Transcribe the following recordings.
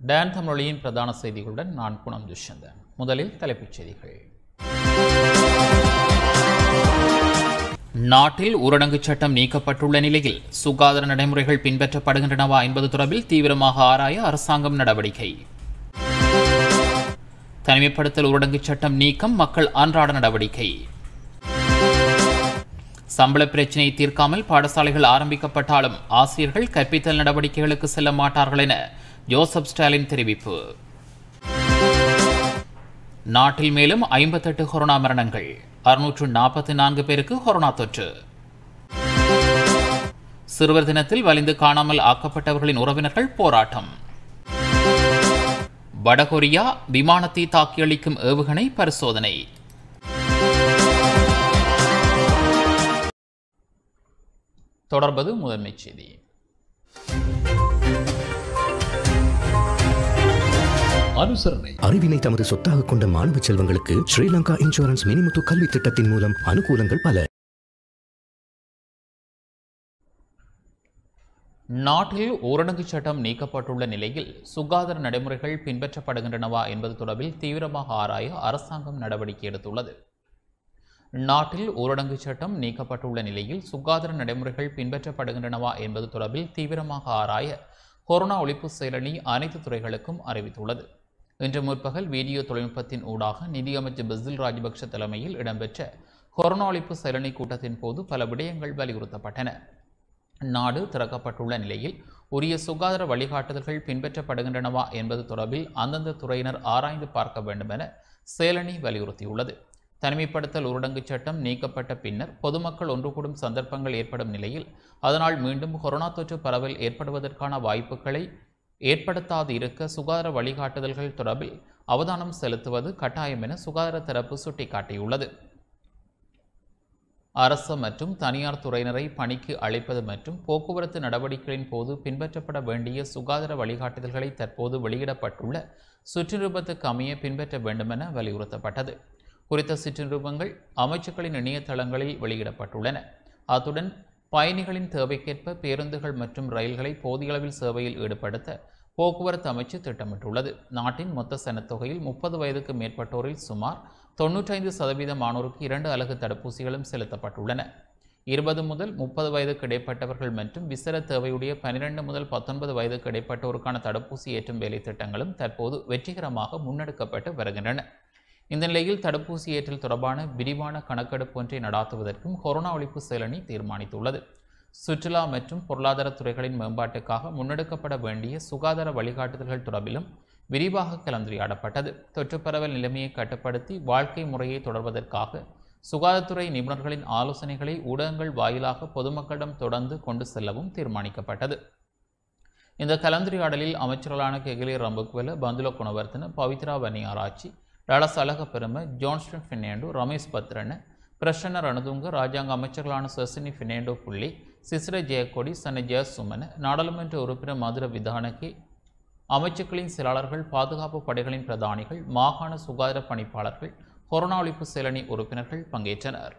Don தமிழொலியின் பிரதான செய்திகளுடன் நான் குணம் துஷ்யந்தன் முதலில் தலைப்புச் செய்திகள் நாட்டில் ஊரடங்கு சட்டம் நீக்கப்பட்டுள்ள நிலையில் சுகாதார நடைமுறைகள் பின்பற்றப்படுகின்றனவா என்பது தொடர்பில் தீவிரமாக ஆராய அரசாங்கம் நடவடிக்கை தனிமைப்படுத்தல் ஊரடங்கு சட்டம் நீக்கம் மக்கள் அன்றாட நடவடிக்கை சம்பள பிரச்சினையை தீர்க்காமல் பாடசாலைகள் ஆரம்பிக்கப்பட்டாலும் ஆசிரியர்கள் கற்பித்தல் நடவடிக்கைகளுக்கு செல்ல மாட்டார்கள் என ஜோசப் ஸ்டாலின் தெரிவிப்பு நாட்டில் மேலும் ஐம்பத்தெட்டு கொரோனா மரணங்கள் அறுநூற்று நாற்பத்தி நான்கு பேருக்கு கொரோனா தொற்று சிறுவர் தினத்தில் வலிந்து காணாமல் ஆக்கப்பட்டவர்களின் உறவினர்கள் போராட்டம் வடகொரியா விமானத்தை தாக்கியளிக்கும் ஏவுகணை பரிசோதனை தொடர்பது முதன்மைச் செய்தி அனுசரணை அறிவினை தமது சொத்தாக கொண்ட மாணவ செல்வங்களுக்கு ஸ்ரீலங்கா இன்சூரன்ஸ் மினிமுத்து கல்வி திட்டத்தின் மூலம் அனுகூலங்கள் பல நாட்டில் ஊரடங்கு சட்டம் நீக்கப்பட்டுள்ள நிலையில் சுகாதார நடைமுறைகள் பின்பற்றப்படுகின்றனவா என்பது தொடர்பில் தீவிரமாக ஆராய அரசாங்கம் நடவடிக்கை எடுத்துள்ளது நாட்டில் ஊரடங்கு சட்டம் நீக்கப்பட்டுள்ள நிலையில் சுகாதார நடைமுறைகள் பின்பற்றப்படுகின்றனவா என்பது தொடர்பில் தீவிரமாக ஆராய கொரோனா ஒழிப்பு செயலணி அனைத்து துறைகளுக்கும் அறிவித்துள்ளது இன்று முற்பகல் வீடியோ தொழில்நுட்பத்தின் ஊடாக நிதியமைச்சர் பெசில் ராஜபக்ஷ தலைமையில் இடம்பெற்ற கொரோனா ஒழிப்பு செயலணி கூட்டத்தின் போது பல விடயங்கள் வலியுறுத்தப்பட்டன நாடு திறக்கப்பட்டுள்ள நிலையில் உரிய சுகாதார வழிகாட்டுதல்கள் பின்பற்றப்படுகின்றனவா என்பது தொடர்பில் அந்தந்த துறையினர் ஆராய்ந்து பார்க்க வேண்டும் என செயலணி வலியுறுத்தியுள்ளது தனிமைப்படுத்தல் ஊரடங்கு சட்டம் நீக்கப்பட்ட பின்னர் பொதுமக்கள் ஒன்று கூடும் சந்தர்ப்பங்கள் ஏற்படும் நிலையில் அதனால் மீண்டும் கொரோனா தொற்று பரவல் ஏற்படுவதற்கான வாய்ப்புகளை ஏற்படுத்தாது இருக்க சுகாதார வழிகாட்டுதல்கள் தொடர்பில் அவதானம் செலுத்துவது கட்டாயம் என சுகாதார தரப்பு சுட்டிக்காட்டியுள்ளது அரசு மற்றும் தனியார் துறையினரை பணிக்கு அழைப்பது மற்றும் போக்குவரத்து நடவடிக்கைகளின் போது பின்பற்றப்பட வேண்டிய சுகாதார வழிகாட்டுதல்களை தற்போது வெளியிடப்பட்டுள்ள சுற்றுநிருபத்துக்கு அமைய பின்பற்ற வேண்டுமென வலியுறுத்தப்பட்டது குறித்த சிற்றிருபங்கள் அமைச்சுக்களின் இணையதளங்களில் வெளியிடப்பட்டுள்ளன அத்துடன் பயணிகளின் தேவைக்கேற்ப பேருந்துகள் மற்றும் ரயில்களை போதிய அளவில் சேவையில் ஈடுபடுத்த போக்குவரத்து அமைச்சு திட்டமிட்டுள்ளது நாட்டின் மொத்த சனத்தொகையில் முப்பது வயதுக்கு மேற்பட்டோரில் சுமார் தொன்னூற்றைந்து சதவீதமானோருக்கு இரண்டு அலகு தடுப்பூசிகளும் செலுத்தப்பட்டுள்ளன இருபது முதல் முப்பது வயதுக்கு இடைப்பட்டவர்கள் மற்றும் விசேட தேவையுடைய பனிரெண்டு முதல் பத்தொன்பது வயதுக்கு இடைப்பட்டோருக்கான தடுப்பூசி ஏற்றும் வேலை திட்டங்களும் தற்போது வெற்றிகரமாக முன்னெடுக்கப்பட்டு வருகின்றன இந்த நிலையில் தடுப்பூசி ஏற்றல் தொடர்பான விரிவான கணக்கெடுப்பு ஒன்றை நடாத்துவதற்கும் கொரோனா ஒழிப்பு செயலணி தீர்மானித்துள்ளது சுற்றுலா மற்றும் பொருளாதார துறைகளின் மேம்பாட்டுக்காக முன்னெடுக்கப்பட வேண்டிய சுகாதார வழிகாட்டுதல்கள் தொடர்பிலும் விரிவாக கலந்துரையாடப்பட்டது தொற்று பரவல் நிலைமையை கட்டுப்படுத்தி வாழ்க்கை முறையை தொடர்வதற்காக சுகாதாரத்துறை நிபுணர்களின் ஆலோசனைகளை ஊடகங்கள் வாயிலாக பொதுமக்களிடம் தொடர்ந்து கொண்டு செல்லவும் தீர்மானிக்கப்பட்டது இந்த கலந்துரையாடலில் அமைச்சர்களான கெகிலி ரம்புக்வெல பந்துல குணவர்த்தன பவித்ரா வன்னியாராய்ச்சி டாலஸ் அழக பெருமை ஜான்ஸ்டன் ஃபிர்னாண்டோ ரமேஷ் பத்ரன பிரசன்ன ரணதுங்க ராஜாங்க அமைச்சர்களான சசினி ஃபிர்னாண்டோ புள்ளி சிசிர ஜெயக்கொடி சன ஜெயசுமன நாடாளுமன்ற உறுப்பினர் மதுர விதானகி அமைச்சுக்களின் செயலாளர்கள் பாதுகாப்பு படைகளின் பிரதானிகள் மாகாண சுகாதார பணிப்பாளர்கள் கொரோனா ஒழிப்பு செயலணி உறுப்பினர்கள் பங்கேற்றனர்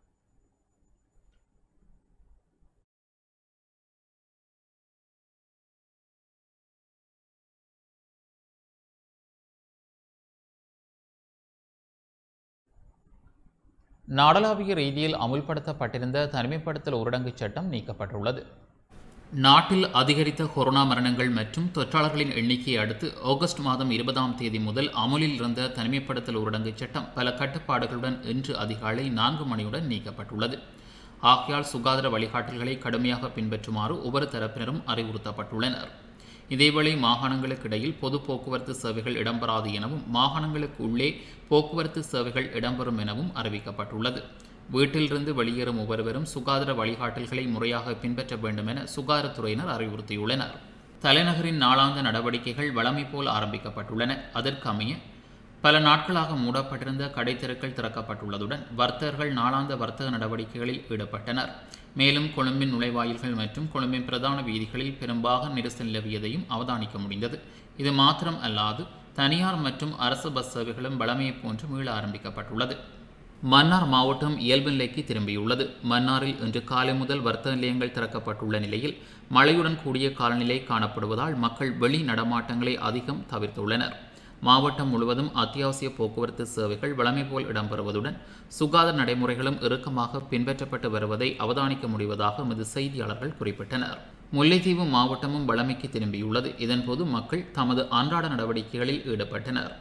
நாடளாவிய ரீதியில் அமுல்படுத்தப்பட்டிருந்த தனிமைப்படுத்தல் ஊரடங்கு சட்டம் நீக்கப்பட்டுள்ளது நாட்டில் அதிகரித்த கொரோனா மரணங்கள் மற்றும் தொற்றாளர்களின் எண்ணிக்கையை அடுத்து ஆகஸ்ட் மாதம் இருபதாம் தேதி முதல் அமுலில் இருந்த தனிமைப்படுத்தல் ஊரடங்கு சட்டம் பல கட்டுப்பாடுகளுடன் இன்று அதிகாலை நான்கு மணியுடன் நீக்கப்பட்டுள்ளது ஆகையால் சுகாதார வழிகாட்டல்களை கடுமையாக பின்பற்றுமாறு ஒவ்வொரு தரப்பினரும் அறிவுறுத்தப்பட்டுள்ளனர் இதேவேளை மாகாணங்களுக்கு இடையில் பொது போக்குவரத்து சேவைகள் இடம்பெறாது எனவும் மாகாணங்களுக்கு உள்ளே போக்குவரத்து சேவைகள் இடம்பெறும் எனவும் அறிவிக்கப்பட்டுள்ளது வீட்டிலிருந்து வெளியேறும் ஒவ்வொருவரும் சுகாதார வழிகாட்டல்களை முறையாக பின்பற்ற வேண்டும் என சுகாதாரத்துறையினர் அறிவுறுத்தியுள்ளனர் தலைநகரின் நாளாந்த நடவடிக்கைகள் வழமை போல் ஆரம்பிக்கப்பட்டுள்ளன அதற்கமைய பல நாட்களாக மூடப்பட்டிருந்த கடைத்தெருக்கள் திறக்கப்பட்டுள்ளதுடன் வர்த்தகர்கள் நாளாந்த வர்த்தக நடவடிக்கைகளில் ஈடுபட்டனர் மேலும் கொழும்பின் நுழைவாயில்கள் மற்றும் கொழும்பின் பிரதான வீதிகளில் பெரும்பாக நெரிசல் நிலவியதையும் அவதானிக்க முடிந்தது இது மாத்திரம் அல்லாது தனியார் மற்றும் அரசு பஸ் சேவைகளும் வழமையைப் போன்று மீள ஆரம்பிக்கப்பட்டுள்ளது மன்னார் மாவட்டம் இயல்பு நிலைக்கு திரும்பியுள்ளது மன்னாரில் இன்று காலை முதல் வர்த்தக நிலையங்கள் திறக்கப்பட்டுள்ள நிலையில் மழையுடன் கூடிய காலநிலை காணப்படுவதால் மக்கள் வெளி நடமாட்டங்களை அதிகம் தவிர்த்துள்ளனர் மாவட்டம் முழுவதும் அத்தியாவசிய போக்குவரத்து சேவைகள் வழமை போல் இடம்பெறுவதுடன் சுகாதார நடைமுறைகளும் இறுக்கமாக பின்பற்றப்பட்டு வருவதை அவதானிக்க முடிவதாக எமது செய்தியாளர்கள் குறிப்பிட்டனர் முல்லைத்தீவு மாவட்டமும் வளமைக்கு திரும்பியுள்ளது இதன்போது மக்கள் தமது அன்றாட நடவடிக்கைகளில் ஈடுபட்டனர்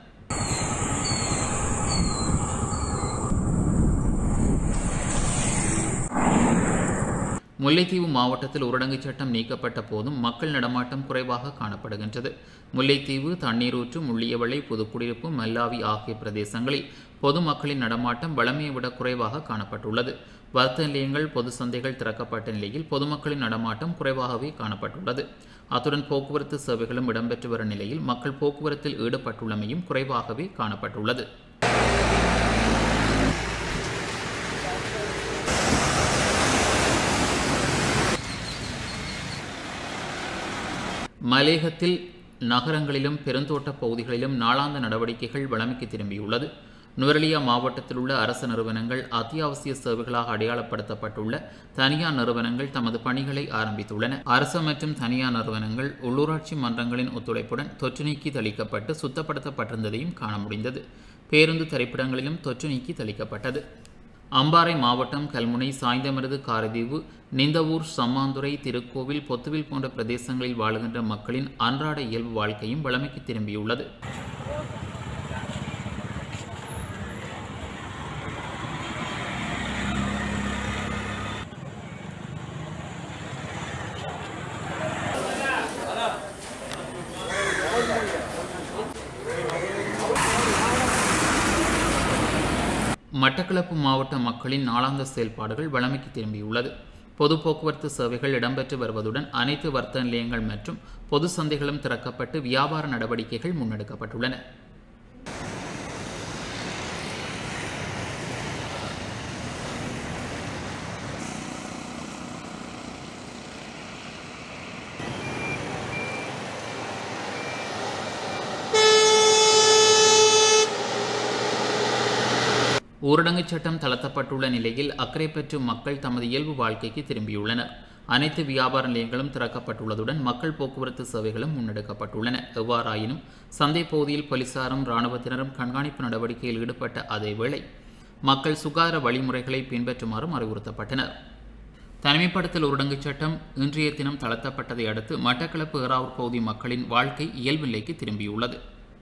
முல்லைத்தீவு மாவட்டத்தில் ஊரடங்கு சட்டம் நீக்கப்பட்ட போதும் மக்கள் நடமாட்டம் குறைவாக காணப்படுகின்றது முல்லைத்தீவு தண்ணீரூற்று முள்ளியவளை புதுக்குடியிருப்பு மல்லாவி ஆகிய பிரதேசங்களில் பொதுமக்களின் நடமாட்டம் வளமையை விட குறைவாக காணப்பட்டுள்ளது வர்த்தக நிலையங்கள் பொது சந்தைகள் திறக்கப்பட்ட நிலையில் பொதுமக்களின் நடமாட்டம் குறைவாகவே காணப்பட்டுள்ளது அத்துடன் போக்குவரத்து சேவைகளும் இடம்பெற்று வரும் நிலையில் மக்கள் போக்குவரத்தில் ஈடுபட்டுள்ளமையும் குறைவாகவே காணப்பட்டுள்ளது மலேகத்தில் நகரங்களிலும் பெருந்தோட்ட பகுதிகளிலும் நாளாந்த நடவடிக்கைகள் வழமைக்கு திரும்பியுள்ளது நுவரெலியா மாவட்டத்தில் உள்ள அரசு நிறுவனங்கள் அத்தியாவசிய சேவைகளாக அடையாளப்படுத்தப்பட்டுள்ள தனியார் நிறுவனங்கள் தமது பணிகளை ஆரம்பித்துள்ளன அரசு மற்றும் தனியார் நிறுவனங்கள் உள்ளூராட்சி மன்றங்களின் ஒத்துழைப்புடன் தொற்று நீக்கி தெளிக்கப்பட்டு சுத்தப்படுத்தப்பட்டிருந்ததையும் காண முடிந்தது பேருந்து திரைப்படங்களிலும் தொற்று நீக்கி தெளிக்கப்பட்டது அம்பாறை மாவட்டம் கல்முனை சாய்ந்தமருது காரதீவு நிந்தவூர் சம்மாந்துறை திருக்கோவில் பொத்துவில் போன்ற பிரதேசங்களில் வாழுகின்ற மக்களின் அன்றாட இயல்பு வாழ்க்கையும் வளமைக்கு திரும்பியுள்ளது மட்டக்களப்பு மாவட்ட மக்களின் நாளாந்த செயல்பாடுகள் வளமைக்கு திரும்பியுள்ளது பொது போக்குவரத்து சேவைகள் இடம்பெற்று வருவதுடன் அனைத்து வர்த்தக நிலையங்கள் மற்றும் பொது சந்தைகளும் திறக்கப்பட்டு வியாபார நடவடிக்கைகள் முன்னெடுக்கப்பட்டுள்ளன ஊரடங்கு சட்டம் தளர்த்தப்பட்டுள்ள நிலையில் அக்கறை பெற்று மக்கள் தமது இயல்பு வாழ்க்கைக்கு திரும்பியுள்ளனர் அனைத்து வியாபார நிலையங்களும் திறக்கப்பட்டுள்ளதுடன் மக்கள் போக்குவரத்து சேவைகளும் முன்னெடுக்கப்பட்டுள்ளன எவ்வாறாயினும் சந்தை பகுதியில் போலீசாரும் இராணுவத்தினரும் கண்காணிப்பு நடவடிக்கையில் ஈடுபட்ட அதேவேளை மக்கள் சுகாதார வழிமுறைகளை பின்பற்றுமாறும் அறிவுறுத்தப்பட்டனர் தனிமைப்படுத்தல் ஊரடங்கு சட்டம் இன்றைய தினம் தளர்த்தப்பட்டதை அடுத்து மட்டக்களப்பு ஏறாவூர் பகுதி மக்களின் வாழ்க்கை இயல்பு நிலைக்கு திரும்பியுள்ளது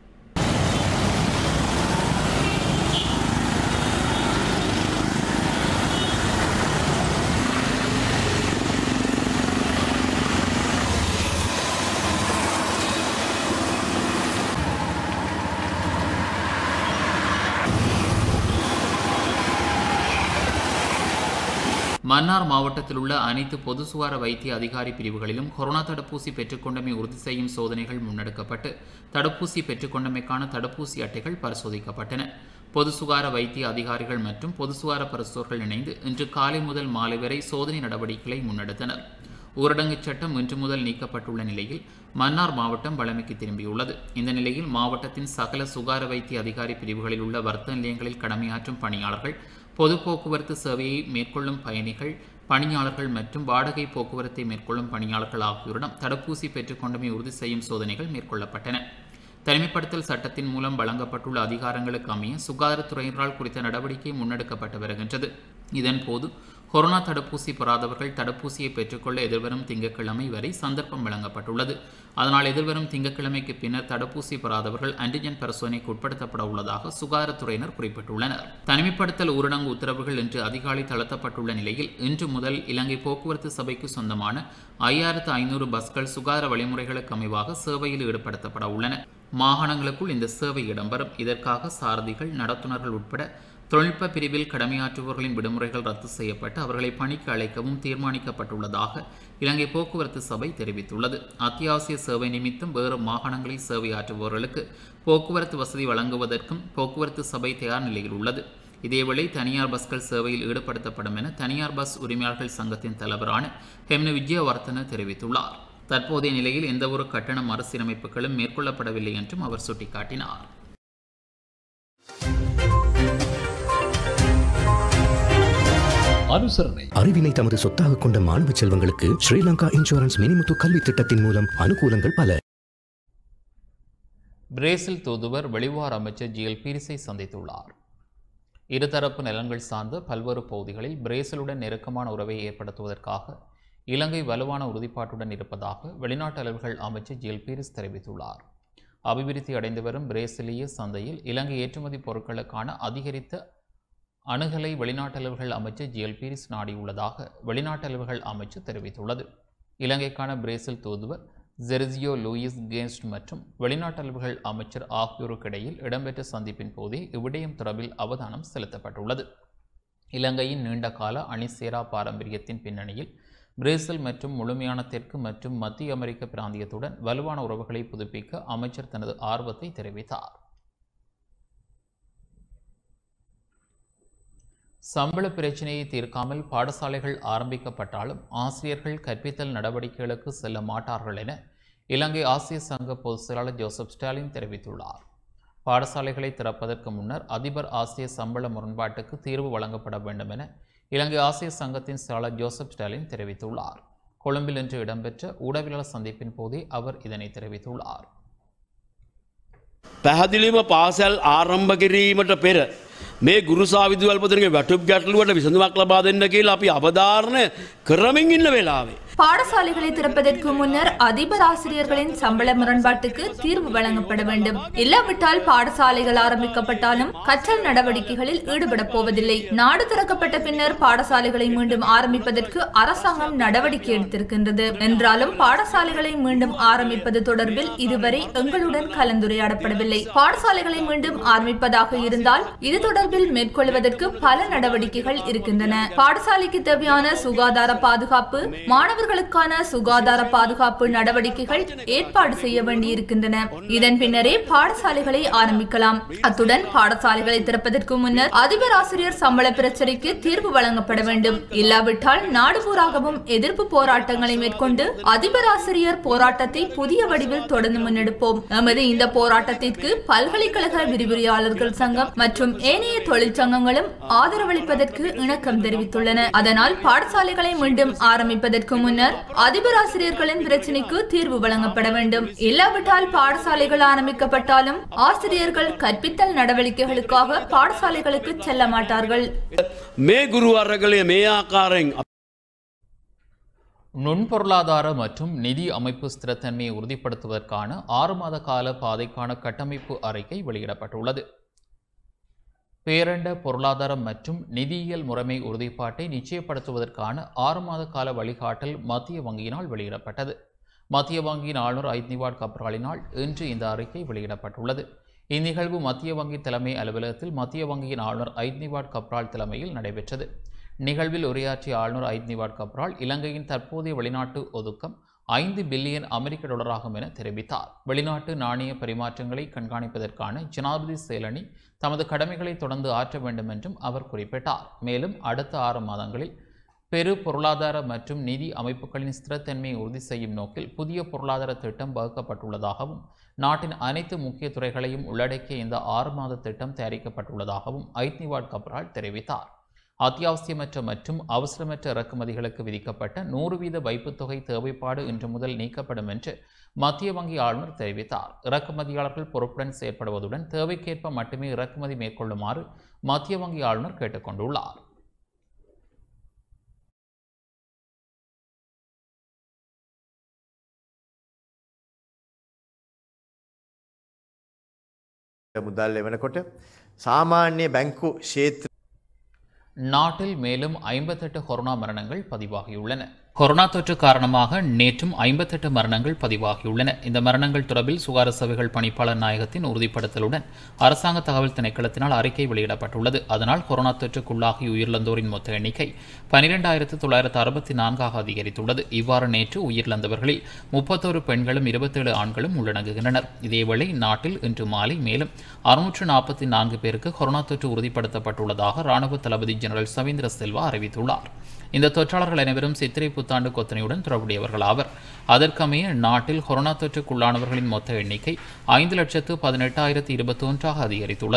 மன்னார் மாவட்டத்தில் உள்ள அனைத்து பொது சுகார வைத்திய அதிகாரி பிரிவுகளிலும் கொரோனா தடுப்பூசி பெற்றுக்கொண்டமை உறுதி செய்யும் சோதனைகள் முன்னெடுக்கப்பட்டு தடுப்பூசி பெற்றுக்கொண்டமைக்கான தடுப்பூசி அட்டைகள் பரிசோதிக்கப்பட்டன பொது சுகார வைத்திய அதிகாரிகள் மற்றும் பொது சுகார பரிசோர்கள் இணைந்து இன்று காலை முதல் மாலை வரை சோதனை நடவடிக்கைகளை முன்னெடுத்தனர் ஊரடங்கு சட்டம் இன்று முதல் நீக்கப்பட்டுள்ள நிலையில் மன்னார் மாவட்டம் வளமைக்கு திரும்பியுள்ளது இந்த நிலையில் மாவட்டத்தின் சகல சுகார வைத்திய அதிகாரி பிரிவுகளில் உள்ள வர்த்தக நிலையங்களில் கடமையாற்றும் பணியாளர்கள் பொது போக்குவரத்து சேவையை மேற்கொள்ளும் பயணிகள் பணியாளர்கள் மற்றும் வாடகை போக்குவரத்தை மேற்கொள்ளும் பணியாளர்கள் ஆகியோரிடம் தடுப்பூசி பெற்றுக்கொண்டமை உறுதி செய்யும் சோதனைகள் மேற்கொள்ளப்பட்டன தனிமைப்படுத்தல் சட்டத்தின் மூலம் வழங்கப்பட்டுள்ள அதிகாரங்களுக்கு அமைய சுகாதாரத்துறையினரால் குறித்த நடவடிக்கை முன்னெடுக்கப்பட்டு வருகின்றது இதன்போது கொரோனா தடுப்பூசி பெறாதவர்கள் தடுப்பூசியை பெற்றுக்கொள்ள எதிர்வரும் திங்கட்கிழமை வரை சந்தர்ப்பம் வழங்கப்பட்டுள்ளது அதனால் எதிர்வரும் திங்கட்கிழமைக்கு பின்னர் தடுப்பூசி பெறாதவர்கள் ஆன்டிஜென் பரிசோதனைக்கு உட்படுத்தப்பட உள்ளதாக சுகாதாரத்துறையினர் குறிப்பிட்டுள்ளனர் தனிமைப்படுத்தல் ஊரடங்கு உத்தரவுகள் இன்று அதிகாலை தளர்த்தப்பட்டுள்ள நிலையில் இன்று முதல் இலங்கை போக்குவரத்து சபைக்கு சொந்தமான ஐயாயிரத்து ஐநூறு பஸ்கள் சுகாதார வழிமுறைகளுக்கு அமைவாக சேவையில் ஈடுபடுத்தப்பட உள்ளன மாகாணங்களுக்குள் இந்த சேவை இடம்பெறும் இதற்காக சாரதிகள் நடத்துனர்கள் உட்பட தொழில்நுட்ப பிரிவில் கடமையாற்றுபவர்களின் விடுமுறைகள் ரத்து செய்யப்பட்டு அவர்களை பணிக்கு அழைக்கவும் தீர்மானிக்கப்பட்டுள்ளதாக இலங்கை போக்குவரத்து சபை தெரிவித்துள்ளது அத்தியாவசிய சேவை நிமித்தம் வேறு மாகாணங்களில் சேவையாற்றுபவர்களுக்கு போக்குவரத்து வசதி வழங்குவதற்கும் போக்குவரத்து சபை தயார் நிலையில் உள்ளது இதேவேளை தனியார் பஸ்கள் சேவையில் ஈடுபடுத்தப்படும் என தனியார் பஸ் உரிமையாளர்கள் சங்கத்தின் தலைவரான ஹெம்ன விஜயவர்த்தன தெரிவித்துள்ளார் தற்போதைய நிலையில் எந்தவொரு கட்டண மறுசீரமைப்புகளும் மேற்கொள்ளப்படவில்லை என்றும் அவர் சுட்டிக்காட்டினார் அனுசரணை அறிவினை தமது சொத்தாக கொண்ட மாணவ செல்வங்களுக்கு ஸ்ரீலங்கா இன்சூரன்ஸ் மினிமுத்து கல்வி திட்டத்தின் மூலம் அனுகூலங்கள் பல பிரேசில் தூதுவர் வெளிவார அமைச்சர் ஜிஎல் பீரிஸை சந்தித்துள்ளார் இருதரப்பு நலன்கள் சார்ந்த பல்வேறு பகுதிகளில் பிரேசிலுடன் நெருக்கமான உறவை ஏற்படுத்துவதற்காக இலங்கை வலுவான உறுதிப்பாட்டுடன் இருப்பதாக வெளிநாட்டு அலுவல்கள் அமைச்சர் ஜிஎல் பீரிஸ் தெரிவித்துள்ளார் அபிவிருத்தி அடைந்து வரும் பிரேசிலிய சந்தையில் இலங்கை ஏற்றுமதி பொருட்களுக்கான அதிகரித்த அணுகலை வெளிநாட்டு அலுவல்கள் அமைச்சர் ஜிஎல் பீரிஸ் நாடியுள்ளதாக வெளிநாட்டு அலுவல்கள் அமைச்சு தெரிவித்துள்ளது இலங்கைக்கான பிரேசில் தூதுவர் ஜெர்ஜியோ லூயிஸ் கேஸ்ட் மற்றும் வெளிநாட்டு அலுவல்கள் அமைச்சர் ஆகியோருக்கிடையில் இடம்பெற்ற சந்திப்பின் போதே இவ்விடயம் தொடர்பில் அவதானம் செலுத்தப்பட்டுள்ளது இலங்கையின் நீண்டகால அணிசேரா பாரம்பரியத்தின் பின்னணியில் பிரேசில் மற்றும் முழுமையான தெற்கு மற்றும் மத்திய அமெரிக்க பிராந்தியத்துடன் வலுவான உறவுகளை புதுப்பிக்க அமைச்சர் தனது ஆர்வத்தை தெரிவித்தார் சம்பள பிரச்சினையை தீர்க்காமல் பாடசாலைகள் ஆரம்பிக்கப்பட்டாலும் ஆசிரியர்கள் கற்பித்தல் நடவடிக்கைகளுக்கு செல்ல மாட்டார்கள் என இலங்கை ஆசிய சங்க பொதுச் செயலாளர் ஜோசப் ஸ்டாலின் தெரிவித்துள்ளார் பாடசாலைகளை திறப்பதற்கு முன்னர் அதிபர் ஆசிய சம்பள முரண்பாட்டுக்கு தீர்வு வழங்கப்பட வேண்டும் என இலங்கை ஆசிய சங்கத்தின் செயலாளர் ஜோசப் ஸ்டாலின் தெரிவித்துள்ளார் கொழும்பில் இன்று இடம்பெற்ற ஊடகவியலாளர் சந்திப்பின் போதே அவர் இதனை தெரிவித்துள்ளார் පැහැදිලිම පාසැල් ආරම්භ කිරීමට පෙර මේ ගුරුසාවිදුවල්පතිරගේ වැටුප් ගැටලුවට විසඳුවක් ලබා දෙන්න කියලා අපි අවධාරණය කරමින් ඉන්න වෙලාවේ. பாடசாலைகளை திறப்பதற்கு முன்னர் அதிபர் ஆசிரியர்களின் சம்பள முரண்பாட்டுக்கு தீர்வு வழங்கப்பட வேண்டும் இல்லாவிட்டால் பாடசாலைகள் ஆரம்பிக்கப்பட்டாலும் கற்றல் நடவடிக்கைகளில் ஈடுபட போவதில்லை நாடு திறக்கப்பட்ட பின்னர் பாடசாலைகளை மீண்டும் ஆரம்பிப்பதற்கு அரசாங்கம் நடவடிக்கை எடுத்திருக்கின்றது என்றாலும் பாடசாலைகளை மீண்டும் ஆரம்பிப்பது தொடர்பில் இதுவரை எங்களுடன் கலந்துரையாடப்படவில்லை பாடசாலைகளை மீண்டும் ஆரம்பிப்பதாக இருந்தால் இது தொடர்பில் மேற்கொள்வதற்கு பல நடவடிக்கைகள் இருக்கின்றன பாடசாலைக்கு தேவையான சுகாதார பாதுகாப்பு மாணவர்களுக்கான சுகாதார பாதுகாப்பு நடவடிக்கைகள் ஏற்பாடு செய்ய வேண்டியிருக்கின்றன இதன் பின்னரே பாடசாலைகளை ஆரம்பிக்கலாம் அத்துடன் பாடசாலைகளை திறப்பதற்கு முன்னர் அதிபர் ஆசிரியர் சம்பள பிரச்சனைக்கு தீர்வு வழங்கப்பட வேண்டும் இல்லாவிட்டால் நாடு பூராகவும் எதிர்ப்பு போராட்டங்களை மேற்கொண்டு அதிபர் ஆசிரியர் போராட்டத்தை புதிய வடிவில் தொடர்ந்து முன்னெடுப்போம் எமது இந்த போராட்டத்திற்கு பல்கலைக்கழக விரிவுரையாளர்கள் சங்கம் மற்றும் ஏனைய தொழிற்சங்கங்களும் ஆதரவளிப்பதற்கு இணக்கம் தெரிவித்துள்ளன அதனால் பாடசாலைகளை மீண்டும் ஆரம்பிப்பதற்கு முன்னர் அதிபர் ஆசிரியர்களின் பிரச்சினைக்கு தீர்வு வழங்கப்பட வேண்டும் இல்லாவிட்டால் பாடசாலைகள் ஆரம்பிக்கப்பட்டாலும் ஆசிரியர்கள் கற்பித்தல் நடவடிக்கைகளுக்காக பாடசாலைகளுக்கு செல்ல மாட்டார்கள் මේ ගුරුවර්ගලය මේ ආකාරයෙන් நுண்பொருளாதார மற்றும் நிதி அமைப்பு ஸ்திரத்தன்மையை உறுதிப்படுத்துவதற்கான ஆறு மாத கால பாதைக்கான கட்டமைப்பு அறிக்கை வெளியிடப்பட்டுள்ளது பேரண்ட பொருளாதாரம் மற்றும் நிதியியல் முறைமை உறுதிப்பாட்டை நிச்சயப்படுத்துவதற்கான ஆறு மாத கால வழிகாட்டல் மத்திய வங்கியினால் வெளியிடப்பட்டது மத்திய வங்கியின் ஆளுநர் ஐத்னிவாட் கப்ராலினால் இன்று இந்த அறிக்கை வெளியிடப்பட்டுள்ளது இந்நிகழ்வு மத்திய வங்கி தலைமை அலுவலகத்தில் மத்திய வங்கியின் ஆளுநர் ஐத்னிவாட் கப்ரால் தலைமையில் நடைபெற்றது நிகழ்வில் உரையாற்றிய ஆளுநர் ஐத்னிவாட் கப்ரால் இலங்கையின் தற்போதைய வெளிநாட்டு ஒதுக்கம் ஐந்து பில்லியன் அமெரிக்க டாலராகும் என தெரிவித்தார் வெளிநாட்டு நாணய பரிமாற்றங்களை கண்காணிப்பதற்கான ஜனாதிபதி செயலணி தமது கடமைகளை தொடர்ந்து ஆற்ற வேண்டும் என்றும் அவர் குறிப்பிட்டார் மேலும் அடுத்த ஆறு மாதங்களில் பெரு பொருளாதார மற்றும் நிதி அமைப்புகளின் ஸ்திரத்தன்மையை உறுதி செய்யும் நோக்கில் புதிய பொருளாதார திட்டம் வகுக்கப்பட்டுள்ளதாகவும் நாட்டின் அனைத்து முக்கிய துறைகளையும் உள்ளடக்கிய இந்த ஆறு மாத திட்டம் தயாரிக்கப்பட்டுள்ளதாகவும் ஐத்னிவாட் கப்ரால் தெரிவித்தார் அத்தியாவசியமற்ற மற்றும் அவசரமற்ற இறக்குமதிகளுக்கு விதிக்கப்பட்ட நூறு வீத வைப்புத் தொகை தேவைப்பாடு இன்று முதல் நீக்கப்படும் என்று மத்திய வங்கி ஆளுநர் தெரிவித்தார் இறக்குமதியாளர்கள் பொறுப்புடன் செயற்படுவதுடன் தேவைக்கேற்ப மட்டுமே இறக்குமதி மேற்கொள்ளுமாறு மத்திய வங்கி ஆளுநர் கேட்டுக்கொண்டுள்ளார் මුදල් එවනකොට සාමාන්‍ය බැංකු ශේත්‍ර நாட்டில் மேலும் ஐம்பத்தெட்டு கொரோனா மரணங்கள் பதிவாகியுள்ளன கொரோனா தொற்று காரணமாக நேற்றும் ஐம்பத்தெட்டு மரணங்கள் பதிவாகியுள்ளன இந்த மரணங்கள் தொடர்பில் சுகாதார சேவைகள் பணிப்பாளர் நாயகத்தின் உறுதிப்படுத்தலுடன் அரசாங்க தகவல் திணைக்களத்தினால் அறிக்கை வெளியிடப்பட்டுள்ளது அதனால் கொரோனா தொற்றுக்குள்ளாகி உயிரிழந்தோரின் மொத்த எண்ணிக்கை பனிரெண்டாயிரத்து தொள்ளாயிரத்து அறுபத்தி நான்காக அதிகரித்துள்ளது இவ்வாறு நேற்று உயிரிழந்தவர்களில் முப்பத்தோரு பெண்களும் இருபத்தேழு ஆண்களும் உள்ளடங்குகின்றனர் இதேவேளை நாட்டில் இன்று மாலை மேலும் அறுநூற்று நாற்பத்தி நான்கு பேருக்கு கொரோனா தொற்று உறுதிப்படுத்தப்பட்டுள்ளதாக ராணுவ தளபதி ஜெனரல் சவீந்திர செல்வா அறிவித்துள்ளார் இந்த தொற்றாளர்கள் அனைவரும் சித்திரை புத்தாண்டு கொத்தனையுடன் தொடர்புடையவர்கள் ஆவர் அதற்கமைய நாட்டில் கொரோனா தொற்றுக்குள்ளானவர்களின் மொத்த எண்ணிக்கை ஐந்து லட்சத்து பதினெட்டாயிரத்து இருபத்தி ஒன்றாக அதிகரித்துள்ளது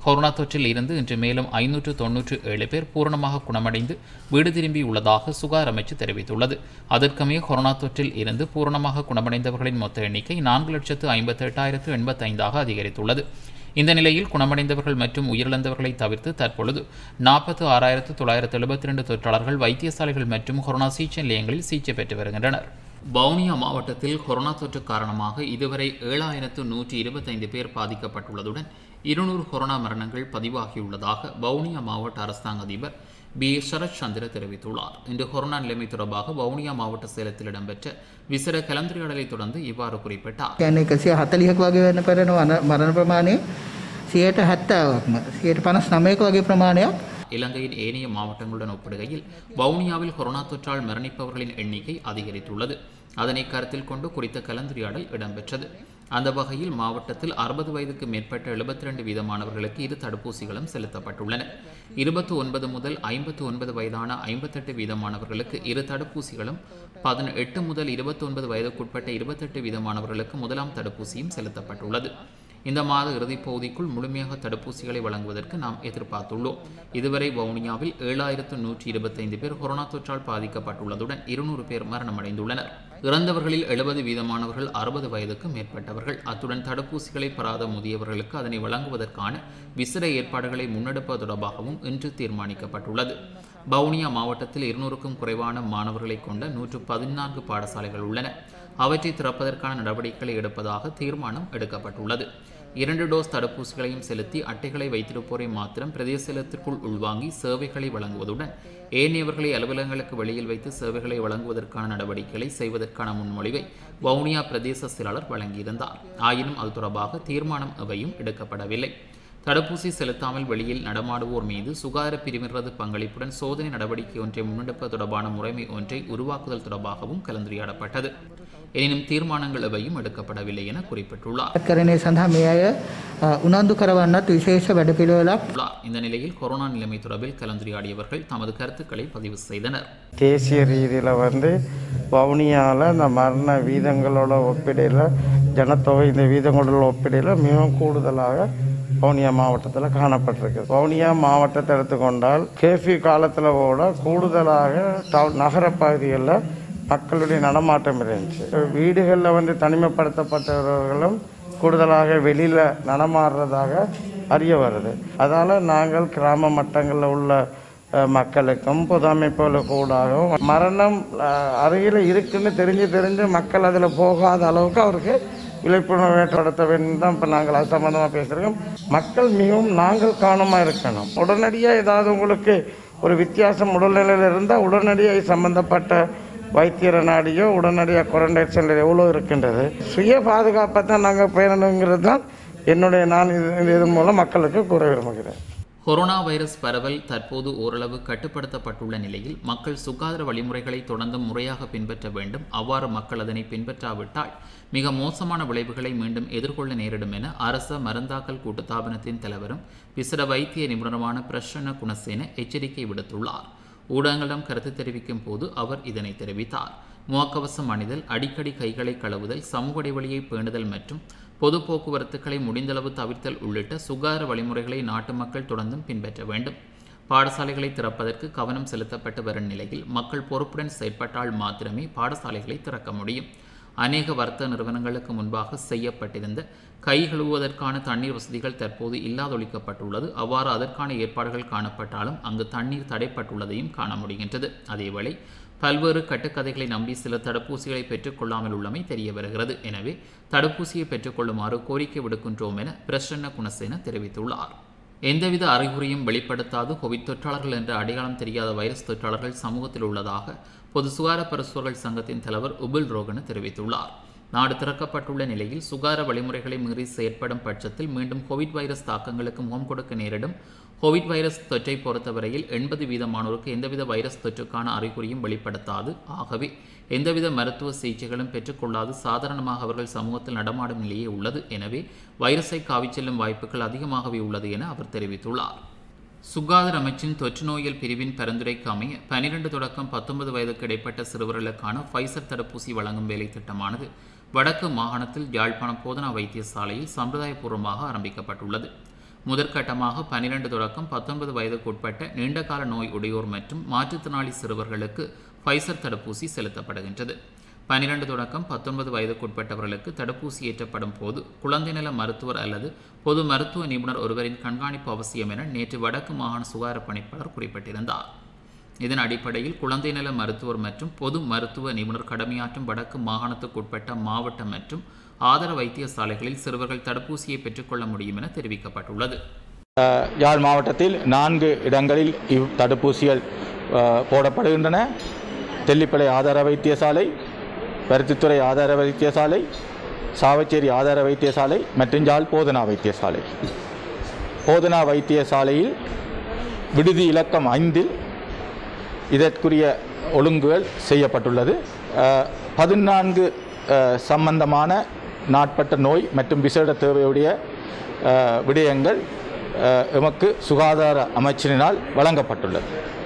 கொரோனா தொற்றில் இருந்து இன்று மேலும் ஐநூற்று தொன்னூற்று ஏழு பேர் பூரணமாக குணமடைந்து வீடு திரும்பியுள்ளதாக சுகாதார அமைச்சு தெரிவித்துள்ளது அதற்கமைய கொரோனா தொற்றில் இருந்து பூரணமாக குணமடைந்தவர்களின் மொத்த எண்ணிக்கை நான்கு லட்சத்து ஐம்பத்தி எட்டாயிரத்து எண்பத்தைந்தாக அதிகரித்துள்ளது இந்த நிலையில் குணமடைந்தவர்கள் மற்றும் உயிரிழந்தவர்களை தவிர்த்து தற்பொழுது நாற்பத்து ஆறாயிரத்து தொள்ளாயிரத்து எழுபத்தி ரெண்டு தொற்றாளர்கள் வைத்தியசாலைகள் மற்றும் கொரோனா சிகிச்சை நிலையங்களில் சிகிச்சை பெற்று வருகின்றனர் வவுனியா மாவட்டத்தில் கொரோனா தொற்று காரணமாக இதுவரை ஏழாயிரத்து நூற்றி இருபத்தைந்து பேர் பாதிக்கப்பட்டுள்ளதுடன் இருநூறு கொரோனா மரணங்கள் பதிவாகியுள்ளதாக வவுனியா மாவட்ட அரசாங்க அதிபர் பி சரத் சந்திர தெரிவித்துள்ளார் இன்று கொரோனா நிலைமை தொடர்பாக வவுனியா மாவட்ட சேலத்தில் இடம்பெற்ற விசேட கலந்துரையாடலை தொடர்ந்து இவ்வாறு குறிப்பிட்டார் කියන්නේ එකසිය හතලිහක් වගේ වෙන්න පෙරෙන මරණ ප්‍රමාණය සියයට හැත්තාවක්ම සියයට පනස් නමයක වගේ ප්‍රමාණයක් இலங்கையின் ஏனைய மாவட்டங்களுடன் ஒப்பிடுகையில் வவுனியாவில் கொரோனா தொற்றால் மரணிப்பவர்களின் எண்ணிக்கை அதிகரித்துள்ளது அதனை கருத்தில் கொண்டு குறித்த கலந்துரையாடல் இடம்பெற்றது அந்த வகையில் மாவட்டத்தில் அறுபது வயதுக்கு மேற்பட்ட எழுபத்தி ரெண்டு வீதமானவர்களுக்கு இரு தடுப்பூசிகளும் செலுத்தப்பட்டுள்ளன இருபத்தி ஒன்பது முதல் ஐம்பத்தி ஒன்பது வயதான ஐம்பத்தெட்டு வீதமானவர்களுக்கு இரு தடுப்பூசிகளும் பதினெட்டு முதல் இருபத்தி ஒன்பது வயதுக்குட்பட்ட இருபத்தெட்டு வீதமானவர்களுக்கு முதலாம் தடுப்பூசியும் செலுத்தப்பட்டுள்ளது இந்த மாத இறுதிப் பகுதிக்குள் முழுமையாக தடுப்பூசிகளை வழங்குவதற்கு நாம் எதிர்பார்த்துள்ளோம் இதுவரை வவுனியாவில் ஏழாயிரத்து நூற்றி இருபத்தைந்து பேர் கொரோனா தொற்றால் பாதிக்கப்பட்டுள்ளதுடன் இருநூறு பேர் மரணமடைந்துள்ளனர் இறந்தவர்களில் எழுபது வீதமானவர்கள் அறுபது வயதுக்கு மேற்பட்டவர்கள் அத்துடன் தடுப்பூசிகளை பெறாத முதியவர்களுக்கு அதனை வழங்குவதற்கான விசிற ஏற்பாடுகளை முன்னெடுப்பது தொடர்பாகவும் இன்று தீர்மானிக்கப்பட்டுள்ளது வவுனியா மாவட்டத்தில் இருநூறுக்கும் குறைவான மாணவர்களை கொண்ட நூற்று பதினான்கு பாடசாலைகள் உள்ளன அவற்றை திறப்பதற்கான நடவடிக்கைகளை எடுப்பதாக தீர்மானம் எடுக்கப்பட்டுள்ளது இரண்டு டோஸ் தடுப்பூசிகளையும் செலுத்தி அட்டைகளை வைத்திருப்போரை மாத்திரம் பிரதேசத்திற்குள் உள்வாங்கி சேவைகளை வழங்குவதுடன் ஏனையவர்களை அலுவலகங்களுக்கு வெளியில் வைத்து சேவைகளை வழங்குவதற்கான நடவடிக்கைகளை செய்வதற்கான முன்மொழிவை வவுனியா பிரதேச செயலாளர் வழங்கியிருந்தார் ஆயினும் அது தொடர்பாக தீர்மானம் எவையும் எடுக்கப்படவில்லை தடுப்பூசி செலுத்தாமல் வெளியில் நடமாடுவோர் மீது சுகாதார பிரிவினரது பங்களிப்புடன் சோதனை நடவடிக்கை ஒன்றை முன்னெடுப்பது தொடர்பான முறைமை ஒன்றை உருவாக்குதல் தொடர்பாகவும் கலந்துரையாடப்பட்டது எனினும் தீர்மானங்கள் எவையும் எடுக்கப்படவில்லை என குறிப்பிட்டுள்ளார் කරණය සඳහා මේ අය අ, උනන්දු කරවන්නත් විශේෂ වැඩපිළිවෙලක් உள்ளார். இந்த நிலையில் கொரோனா நிலைமை தொடர்பில் கலந்துரையாடியவர்கள் தமது கருத்துக்களை பதிவு செய்தனர் தேசிய ரீதியில் வந்து வவுனியாவில் இந்த மரண வீதங்களோட ஒப்பிடையில் ஜனத்தொகை இந்த வீதங்களோட ஒப்பிடையில் மிகவும் கூடுதலாக வவுனியா மாவட்டத்தில் காணப்பட்டிருக்கு வவுனியா மாவட்டத்தை எடுத்துக்கொண்டால் கேஃபி காலத்தில் கூட கூடுதலாக டவுன் நகர பகுதிகளில் மக்களுடைய நடமாட்டம் இருந்துச்சு வீடுகளில் வந்து தனிமைப்படுத்தப்பட்டவர்களும் கூடுதலாக வெளியில் நடமாடுறதாக அறிய வருது அதால் நாங்கள் கிராம மட்டங்களில் உள்ள அஹ், மக்களுக்கும் பொது அமைப்புகளுக்கு கூடாகவும் மரணம் அஹ், அருகில் இருக்குன்னு தெரிஞ்சு தெரிஞ்சு மக்கள் அதில் போகாத அளவுக்கு அவருக்கு விழிப்புணர்வு ஏற்படுத்த வேண்டும் தான் இப்போ நாங்கள் அது சம்மந்தமாக பேசுகிறோம் மக்கள் மிகவும் நாங்கள் கவனமாக இருக்கணும் உடனடியாக ஏதாவது உங்களுக்கு ஒரு வித்தியாசம் உடல்நிலையில் இருந்தால் உடனடியாக சம்பந்தப்பட்ட வைத்தியரை நாடியோ உடனடியாக குவாரண்டைன் சென்டர் எவ்வளோ இருக்கின்றது சுய பாதுகாப்பை தான் நாங்கள் பேணணுங்கிறது தான் என்னுடைய நான் இது இந்த இதன் மூலம் மக்களுக்கு கூற விரும்புகிறேன் கொரோனா வைரஸ் பரவல் தற்போது ஓரளவு கட்டுப்படுத்தப்பட்டுள்ள நிலையில் மக்கள் சுகாதார வழிமுறைகளை தொடர்ந்து முறையாக பின்பற்ற வேண்டும் அவ்வாறு மக்கள் அதனை பின்பற்றாவிட்டால் மிக மோசமான விளைவுகளை மீண்டும் எதிர்கொள்ள நேரிடும் என அரச மருந்தாக்கல் கூட்டுத்தாபனத்தின் தலைவரும் விசிற வைத்திய நிபுணருமான பிரசன்ன குணசேன எச்சரிக்கை விடுத்துள்ளார் ஊடகங்களிடம் கருத்து தெரிவிக்கும் போது அவர் இதனை தெரிவித்தார் முகக்கவசம் அணிதல் அடிக்கடி கைகளை கழுவுதல் சமூக இடைவெளியை பேணுதல் மற்றும் பொது போக்குவரத்துக்களை முடிந்தளவு தவிர்த்தல் உள்ளிட்ட சுகாதார வழிமுறைகளை நாட்டு மக்கள் தொடர்ந்தும் பின்பற்ற வேண்டும் பாடசாலைகளை திறப்பதற்கு கவனம் செலுத்தப்பட்டு வரும் நிலையில் மக்கள் பொறுப்புடன் செயற்பட்டால் மாத்திரமே பாடசாலைகளை திறக்க முடியும் அநேக வர்த்தக நிறுவனங்களுக்கு முன்பாக செய்யப்பட்டிருந்த கை கழுவுவதற்கான தண்ணீர் வசதிகள் தற்போது இல்லாதொழிக்கப்பட்டுள்ளது அவ்வாறு அதற்கான ஏற்பாடுகள் காணப்பட்டாலும் அங்கு தண்ணீர் தடைப்பட்டுள்ளதையும் காண முடிகின்றது அதேவேளை பல்வேறு கட்டுக்கதைகளை நம்பி சில தடுப்பூசிகளை பெற்றுக்கொள்ளாமல் உள்ளமை தெரிய வருகிறது எனவே தடுப்பூசியை பெற்றுக்கொள்ளுமாறு கோரிக்கை விடுக்கின்றோம் என பிரசன்ன குணசேன தெரிவித்துள்ளார் எந்தவித அறிகுறியும் வெளிப்படுத்தாது கோவிட் தொற்றாளர்கள் என்ற அடையாளம் தெரியாத வைரஸ் தொற்றாளர்கள் சமூகத்தில் உள்ளதாக பொது சுகாதார பரிசோர்கள் சங்கத்தின் தலைவர் உபுல் ரோகன தெரிவித்துள்ளார் நாடு திறக்கப்பட்டுள்ள நிலையில் சுகாதார வழிமுறைகளை மீறி செயற்படும் பட்சத்தில் மீண்டும் கோவிட் வைரஸ் தாக்கங்களுக்கு முகம் கொடுக்க நேரிடும் கோவிட் வைரஸ் தொற்றை பொறுத்தவரையில் எண்பது வீதமானோருக்கு எந்தவித வைரஸ் தொற்றுக்கான அறிகுறியும் வெளிப்படுத்தாது ஆகவே எந்தவித மருத்துவ சிகிச்சைகளும் பெற்றுக்கொள்ளாது சாதாரணமாக அவர்கள் சமூகத்தில் நடமாடும் நிலையே உள்ளது எனவே வைரஸை காவிச் செல்லும் வாய்ப்புகள் அதிகமாகவே உள்ளது என அவர் தெரிவித்துள்ளார் சுகாதார அமைச்சின் தொற்று நோயியல் பிரிவின் பரிந்துரைக்கு அமைய பனிரெண்டு தொடக்கம் பத்தொன்பது வயதுக்கு இடைப்பட்ட சிறுவர்களுக்கான ஃபைசர் தடுப்பூசி வழங்கும் வேலை திட்டமானது வடக்கு மாகாணத்தில் யாழ்ப்பாணம் போதனா வைத்தியசாலையில் சம்பிரதாயபூர்வமாக ஆரம்பிக்கப்பட்டுள்ளது முதற்கட்டமாக பனிரெண்டு தொடக்கம் பத்தொன்பது வயதுக்குட்பட்ட நீண்டகால நோய் உடையோர் மற்றும் மாற்றுத்திறனாளி சிறுவர்களுக்கு ஃபைசர் தடுப்பூசி செலுத்தப்படுகின்றது பனிரெண்டு தொடக்கம் பத்தொன்பது வயதுக்குட்பட்டவர்களுக்கு தடுப்பூசி ஏற்றப்படும் போது குழந்தை நல மருத்துவர் அல்லது பொது மருத்துவ நிபுணர் ஒருவரின் கண்காணிப்பு அவசியம் என நேற்று வடக்கு மாகாண சுகாதார பணிப்பாளர் குறிப்பிட்டிருந்தார் இதன் அடிப்படையில் குழந்தை நல மருத்துவர் மற்றும் பொது மருத்துவ நிபுணர் கடமையாற்றும் வடக்கு மாகாணத்துக்குட்பட்ட மாவட்ட மற்றும் ஆதர வைத்தியசாலைகளில் சிறுவர்கள் தடுப்பூசியை பெற்றுக்கொள்ள முடியும் என தெரிவிக்கப்பட்டுள்ளது யாழ் மாவட்டத்தில் நான்கு இடங்களில் இவ் தடுப்பூசிகள் அஹ், போடப்படுகின்றன தெல்லிப்பளை ஆதார வைத்தியசாலை பருத்தித்துறை ஆதார வைத்தியசாலை சாவச்சேரி ஆதார வைத்தியசாலை மற்றும் யாழ் போதனா வைத்தியசாலை போதனா வைத்தியசாலையில் விடுதி இலக்கம் ஐந்தில் இதற்குரிய ஒழுங்குகள் செய்யப்பட்டுள்ளது அஹ், பதினான்கு அஹ், சம்பந்தமான நாட்பட்ட நோய் மற்றும் விசேட தேவையுடைய அஹ், விடயங்கள் அஹ், எமக்கு சுகாதார அமைச்சரினால் வழங்கப்பட்டுள்ளது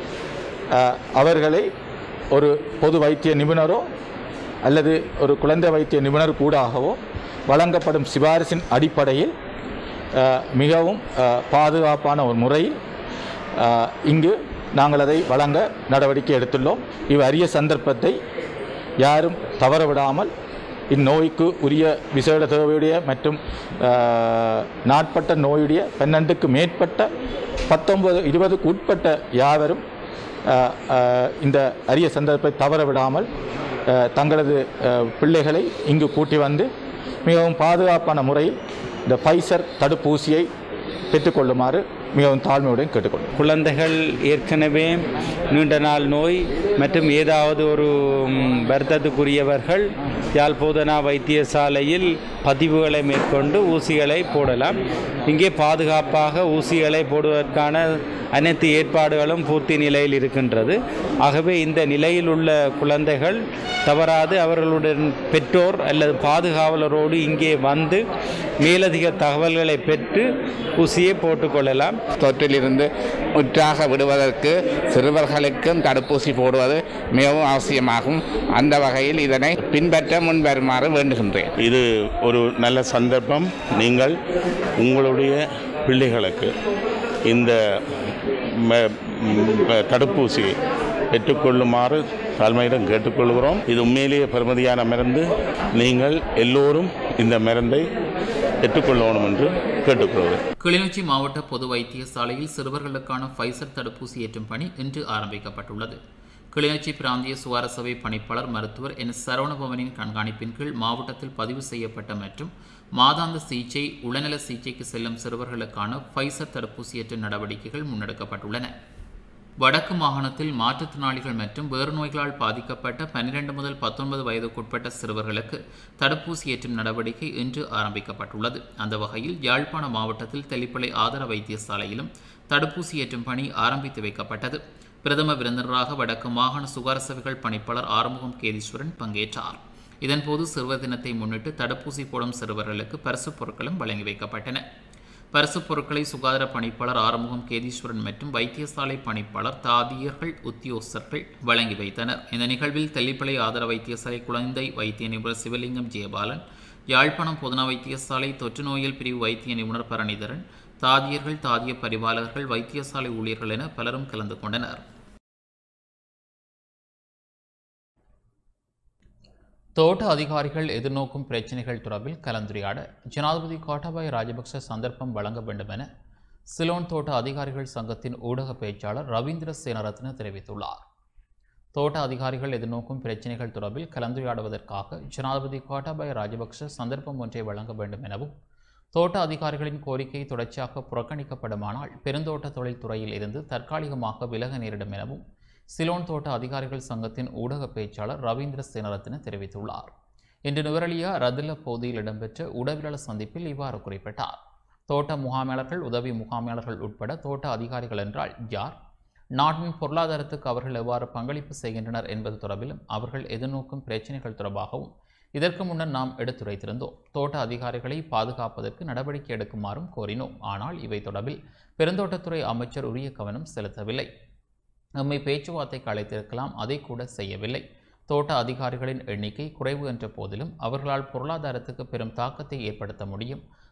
அஹ், அவர்களை ஒரு பொது வைத்திய நிபுணரோ அல்லது ஒரு குழந்தை வைத்திய நிபுணர் கூடாகவோ வழங்கப்படும் சிபாரிசின் அடிப்படையில் அஹ், மிகவும் அஹ், பாதுகாப்பான ஒரு முறையில் அஹ், இங்கு நாங்கள் அதை வழங்க நடவடிக்கை எடுத்துள்ளோம் இவ் அரிய சந்தர்ப்பத்தை யாரும் தவறவிடாமல் இந்நோய்க்கு உரிய விசேட தேவையுடைய மற்றும் அஹ், நாட்பட்ட நோயுடைய பன்னெண்டுக்கு மேற்பட்ட பத்தொன்பது இருபதுக்கு உட்பட்ட யாவரும் அஹ், அஹ், இந்த அரிய சந்தர்ப்பத்தை தவறவிடாமல் அஹ், தங்களது அஹ், பிள்ளைகளை இங்கு கூட்டி வந்து மிகவும் பாதுகாப்பான முறையில் இந்த ஃபைசர் தடுப்பூசியை பெற்றுக்கொள்ளுமாறு மிகவும் தாழ்மையுடன் கேட்டுக்கொள்ளும் குழந்தைகள் ஏற்கனவே நீண்ட நாள் நோய் மற்றும் ஏதாவது ஒரு ம், வருத்தத்துக்குரியவர்கள் யாழ் போதனா வைத்தியசாலையில் பதிவுகளை மேற்கொண்டு ஊசிகளை போடலாம் இங்கே பாதுகாப்பாக ஊசிகளை போடுவதற்கான அனைத்து ஏற்பாடுகளும் பூர்த்தி நிலையில் இருக்கின்றது ஆகவே இந்த நிலையில் உள்ள குழந்தைகள் தவறாது அவர்களுடன் பெற்றோர் அல்லது பாதுகாவலரோடு இங்கே வந்து மேலதிக தகவல்களை பெற்று ஊசியை போட்டுக்கொள்ளலாம் தொற்றிலிருந்து முற்றாக விடுவதற்கு சிறுவர்களுக்கும் தடுப்பூசி போடுவது மிகவும் அவசியமாகும் அந்த வகையில் இதனை பின்பற்ற முன்வருமாறு வேண்டுகின்றேன் இது ஒரு நல்ல சந்தர்ப்பம் நீங்கள் உங்களுடைய பிள்ளைகளுக்கு இந்த ம- ம- தடுப்பூசியை பெற்றுக்கொள்ளுமாறு தாழ்மையிடம் கேட்டுக்கொள்கிறோம் இது உண்மையிலேயே பெருமதியான மருந்து நீங்கள் எல்லோரும் இந்த மருந்தை பெற்றுக்கொள்ளணும் என்று கேட்டுக்கொள்கிறேன் கிளிநொச்சி மாவட்ட பொது வைத்தியசாலையில் சிறுவர்களுக்கான ஃபைசர் தடுப்பூசி ஏற்றும் பணி இன்று ஆரம்பிக்கப்பட்டுள்ளது கிளிநொச்சி பிராந்திய சுகார சபை பணிப்பாளர் மருத்துவர் என் சரவணபவனின் கண்காணிப்பின் கீழ் மாவட்டத்தில் பதிவு செய்யப்பட்ட மற்றும் மாதாந்த சிகிச்சை உளநல சிகிச்சைக்கு செல்லும் சிறுவர்களுக்கான ஃபைசர் தடுப்பூசி ஏற்றும் நடவடிக்கைகள் முன்னெடுக்கப்பட்டுள்ளன வடக்கு மாகாணத்தில் மாற்றுத்திறனாளிகள் மற்றும் வேறு நோய்களால் பாதிக்கப்பட்ட பன்னிரண்டு முதல் பத்தொன்பது வயதுக்குட்பட்ட சிறுவர்களுக்கு தடுப்பூசி ஏற்றும் நடவடிக்கை இன்று ஆரம்பிக்கப்பட்டுள்ளது அந்த வகையில் யாழ்ப்பாண மாவட்டத்தில் தெளிப்பளை ஆதார வைத்தியசாலையிலும் தடுப்பூசி ஏற்றும் பணி ஆரம்பித்து வைக்கப்பட்டது பிரதம விருந்தினராக வடக்கு மாகாண சுகார சபைகள் பணிப்பாளர் ஆறுமுகம் கேதீஸ்வரன் பங்கேற்றார் இதன்போது சிறுவர் தினத்தை முன்னிட்டு தடுப்பூசி போடும் சிறுவர்களுக்கு பரிசுப் பொருட்களும் வழங்கி வைக்கப்பட்டன பரிசுப் பொருட்களை சுகாதார பணிப்பாளர் ஆறுமுகம் கேதீஸ்வரன் மற்றும் வைத்தியசாலை பணிப்பாளர் தாதியர்கள் உத்தியோகஸ்தர்கள் வழங்கி வைத்தனர் இந்த நிகழ்வில் தெல்லிப்பளை ஆதார வைத்தியசாலை குழந்தை வைத்திய நிபுணர் சிவலிங்கம் ஜெயபாலன் யாழ்ப்பாணம் பொதுனா வைத்தியசாலை தொற்று நோயியல் பிரிவு வைத்திய நிபுணர் பரணிதரன் தாதியர்கள் தாதிய பரிபாலகர்கள் வைத்தியசாலை ஊழியர்கள் என பலரும் கலந்து கொண்டனர் தோட்ட அதிகாரிகள் எதிர்நோக்கும் பிரச்சினைகள் தொடர்பில் கலந்துரையாட ஜனாதிபதி கோட்டாபாய ராஜபக்ச சந்தர்ப்பம் வழங்க வேண்டும் என சிலோன் தோட்ட அதிகாரிகள் சங்கத்தின் ஊடக பேச்சாளர் ரவீந்திர சேனரத்ன தெரிவித்துள்ளார் தோட்ட அதிகாரிகள் எதிர்நோக்கும் பிரச்சினைகள் தொடர்பில் கலந்துரையாடுவதற்காக ஜனாதிபதி கோட்டாபாய ராஜபக்ச சந்தர்ப்பம் ஒன்றை வழங்க வேண்டும் எனவும் தோட்ட அதிகாரிகளின் கோரிக்கை தொடர்ச்சியாக புறக்கணிக்கப்படுமானால் பெருந்தோட்ட தொழில்துறையில் இருந்து தற்காலிகமாக விலக நேரிடும் எனவும் சிலோன் தோட்ட அதிகாரிகள் சங்கத்தின் ஊடக பேச்சாளர் ரவீந்திர சேனரத்ன தெரிவித்துள்ளார் இன்று நுவரலியா ரதில்ல பகுதியில் இடம்பெற்ற உடவியலாளர் சந்திப்பில் இவ்வாறு குறிப்பிட்டார் தோட்ட முகாமையாளர்கள் உதவி முகாமையாளர்கள் உட்பட தோட்ட அதிகாரிகள் என்றால் யார் நாட்டின் பொருளாதாரத்துக்கு அவர்கள் எவ்வாறு பங்களிப்பு செய்கின்றனர் என்பது தொடர்பிலும் அவர்கள் எதிர்நோக்கும் பிரச்சினைகள் தொடர்பாகவும் இதற்கு முன்னர் நாம் எடுத்துரைத்திருந்தோம் தோட்ட அதிகாரிகளை பாதுகாப்பதற்கு நடவடிக்கை எடுக்குமாறும் கோரினோம் ஆனால் இவை தொடர்பில் பெருந்தோட்டத்துறை அமைச்சர் உரிய கவனம் செலுத்தவில்லை நம்மை பேச்சுவார்த்தைக்கு அழைத்திருக்கலாம் அதை கூட செய்யவில்லை தோட்ட அதிகாரிகளின் எண்ணிக்கை குறைவு என்ற போதிலும் அவர்களால் பொருளாதாரத்துக்கு பெரும் தாக்கத்தை ஏற்படுத்த முடியும்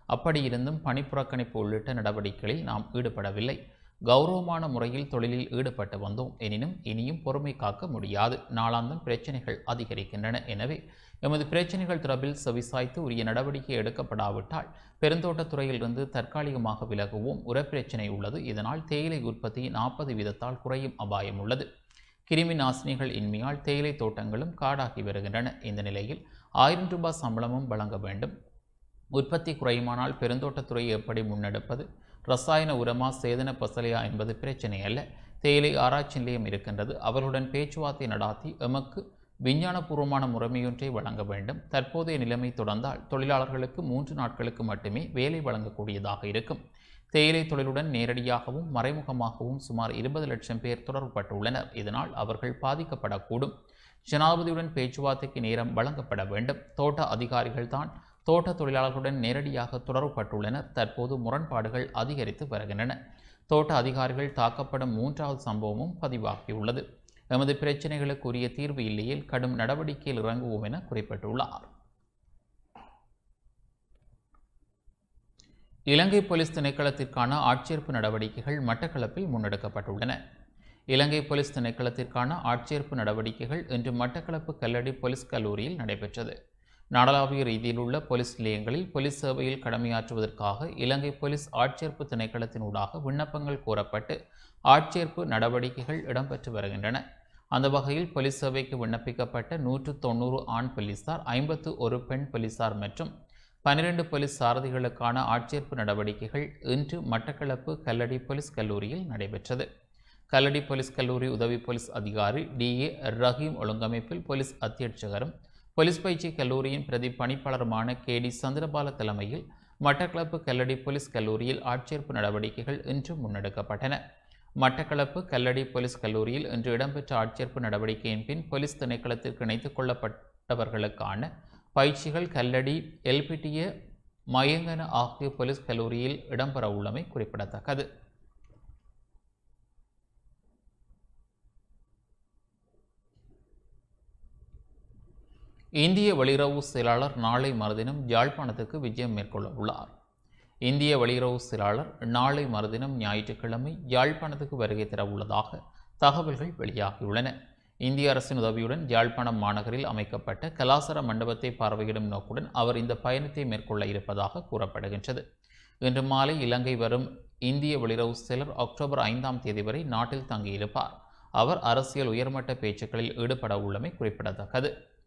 அப்படியிருந்தும் பணிப்புறக்கணிப்பு உள்ளிட்ட நடவடிக்கைகளில் நாம் ஈடுபடவில்லை கௌரவமான முறையில் தொழிலில் ஈடுபட்டு வந்தோம் எனினும் இனியும் பொறுமை காக்க முடியாது நாளாந்தம் பிரச்சனைகள் அதிகரிக்கின்றன எனவே எமது பிரச்சனைகள் தொடர்பில் செவிசாய்த்து உரிய நடவடிக்கை எடுக்கப்படாவிட்டால் பெருந்தோட்டத்துறையிலிருந்து தற்காலிகமாக விலகுவோம் உரப்பிரச்சனை உள்ளது இதனால் தேயிலை உற்பத்தி நாற்பது வீதத்தால் குறையும் அபாயம் உள்ளது கிருமி நாசினிகள் இன்மையால் தேயிலை தோட்டங்களும் காடாகி வருகின்றன இந்த நிலையில் ஆயிரம் ரூபாய் சம்பளமும் வழங்க வேண்டும் உற்பத்தி குறையுமானால் பெருந்தோட்டத்துறையை எப்படி முன்னெடுப்பது ரசாயன உரமா சேதன பசலையா என்பது பிரச்சனை அல்ல தேயிலை ஆராய்ச்சி நிலையம் இருக்கின்றது அவர்களுடன் பேச்சுவார்த்தை நடாத்தி எமக்கு விஞ்ஞானபூர்வமான முறைமையொன்றை வழங்க வேண்டும் தற்போதைய நிலைமை தொடர்ந்தால் தொழிலாளர்களுக்கு மூன்று நாட்களுக்கு மட்டுமே வேலை வழங்கக்கூடியதாக இருக்கும் தேயிலை தொழிலுடன் நேரடியாகவும் மறைமுகமாகவும் சுமார் இருபது லட்சம் பேர் தொடர்புபட்டுள்ளனர் இதனால் அவர்கள் பாதிக்கப்படக்கூடும் ஜனாதிபதியுடன் பேச்சுவார்த்தைக்கு நேரம் வழங்கப்பட வேண்டும் தோட்ட அதிகாரிகள் தான் தோட்ட தொழிலாளர்களுடன் நேரடியாக தொடர்புபட்டுள்ளனர் தற்போது முரண்பாடுகள் அதிகரித்து வருகின்றன தோட்ட அதிகாரிகள் தாக்கப்படும் மூன்றாவது சம்பவமும் பதிவாகியுள்ளது எமது பிரச்சனைகளுக்கு உரிய தீர்வு இல்லையில் கடும் நடவடிக்கையில் இறங்குவோம் என குறிப்பிட்டுள்ளார் இலங்கை போலீஸ் திணைக்களத்திற்கான ஆட்சேர்ப்பு நடவடிக்கைகள் மட்டக்களப்பில் முன்னெடுக்கப்பட்டுள்ளன இலங்கை போலீஸ் திணைக்களத்திற்கான ஆட்சேர்ப்பு நடவடிக்கைகள் இன்று மட்டக்களப்பு கல்லடி போலீஸ் கல்லூரியில் நடைபெற்றது நாடளாவிய ரீதியில் உள்ள போலீஸ் நிலையங்களில் போலீஸ் சேவையில் கடமையாற்றுவதற்காக இலங்கை போலீஸ் ஆட்சேர்ப்பு திணைக்களத்தினூடாக விண்ணப்பங்கள் கோரப்பட்டு ஆட்சேர்ப்பு நடவடிக்கைகள் இடம்பெற்று வருகின்றன அந்த வகையில் போலீஸ் சேவைக்கு விண்ணப்பிக்கப்பட்ட நூற்று தொண்ணூறு ஆண் போலீசார் ஐம்பத்து ஒரு பெண் போலீசார் மற்றும் பன்னிரண்டு போலீஸ் சாரதிகளுக்கான ஆட்சேர்ப்பு நடவடிக்கைகள் இன்று மட்டக்களப்பு கல்லடி போலீஸ் கல்லூரியில் நடைபெற்றது கல்லடி போலீஸ் கல்லூரி உதவி போலீஸ் அதிகாரி டி ஏ ரஹீம் ஒழுங்கமைப்பில் போலீஸ் அத்தியட்சகரும் போலீஸ் பயிற்சி கல்லூரியின் பிரதி பணிப்பாளருமான கே டி சந்திரபால தலைமையில் மட்டக்களப்பு கல்லடி போலீஸ் கல்லூரியில் ஆட்சேர்ப்பு நடவடிக்கைகள் இன்று முன்னெடுக்கப்பட்டன மட்டக்களப்பு கல்லடி போலீஸ் கல்லூரியில் இன்று இடம்பெற்ற ஆட்சேர்ப்பு நடவடிக்கையின் பின் போலீஸ் திணைக்களத்திற்கு இணைத்துக் கொள்ளப்பட்டவர்களுக்கான பயிற்சிகள் கல்லடி எல்பிட்டிய மயங்கன ஆகிய போலீஸ் கல்லூரியில் இடம்பெற உள்ளமை குறிப்பிடத்தக்கது இந்திய வெளியுறவு செயலாளர் நாளை மறுதினம் யாழ்ப்பாணத்துக்கு விஜயம் மேற்கொள்ள உள்ளார் இந்திய வெளியுறவு செயலாளர் நாளை மறுதினம் ஞாயிற்றுக்கிழமை யாழ்ப்பாணத்துக்கு வருகை தர உள்ளதாக தகவல்கள் வெளியாகியுள்ளன இந்திய அரசின் உதவியுடன் யாழ்ப்பாணம் மாநகரில் அமைக்கப்பட்ட கலாசார மண்டபத்தை பார்வையிடும் நோக்குடன் அவர் இந்த பயணத்தை மேற்கொள்ள இருப்பதாக கூறப்படுகின்றது இன்று மாலை இலங்கை வரும் இந்திய வெளியுறவு செயலர் அக்டோபர் ஐந்தாம் தேதி வரை நாட்டில் தங்கியிருப்பார் அவர் அரசியல் உயர்மட்ட பேச்சுக்களில் ஈடுபட உள்ளமை குறிப்பிடத்தக்கது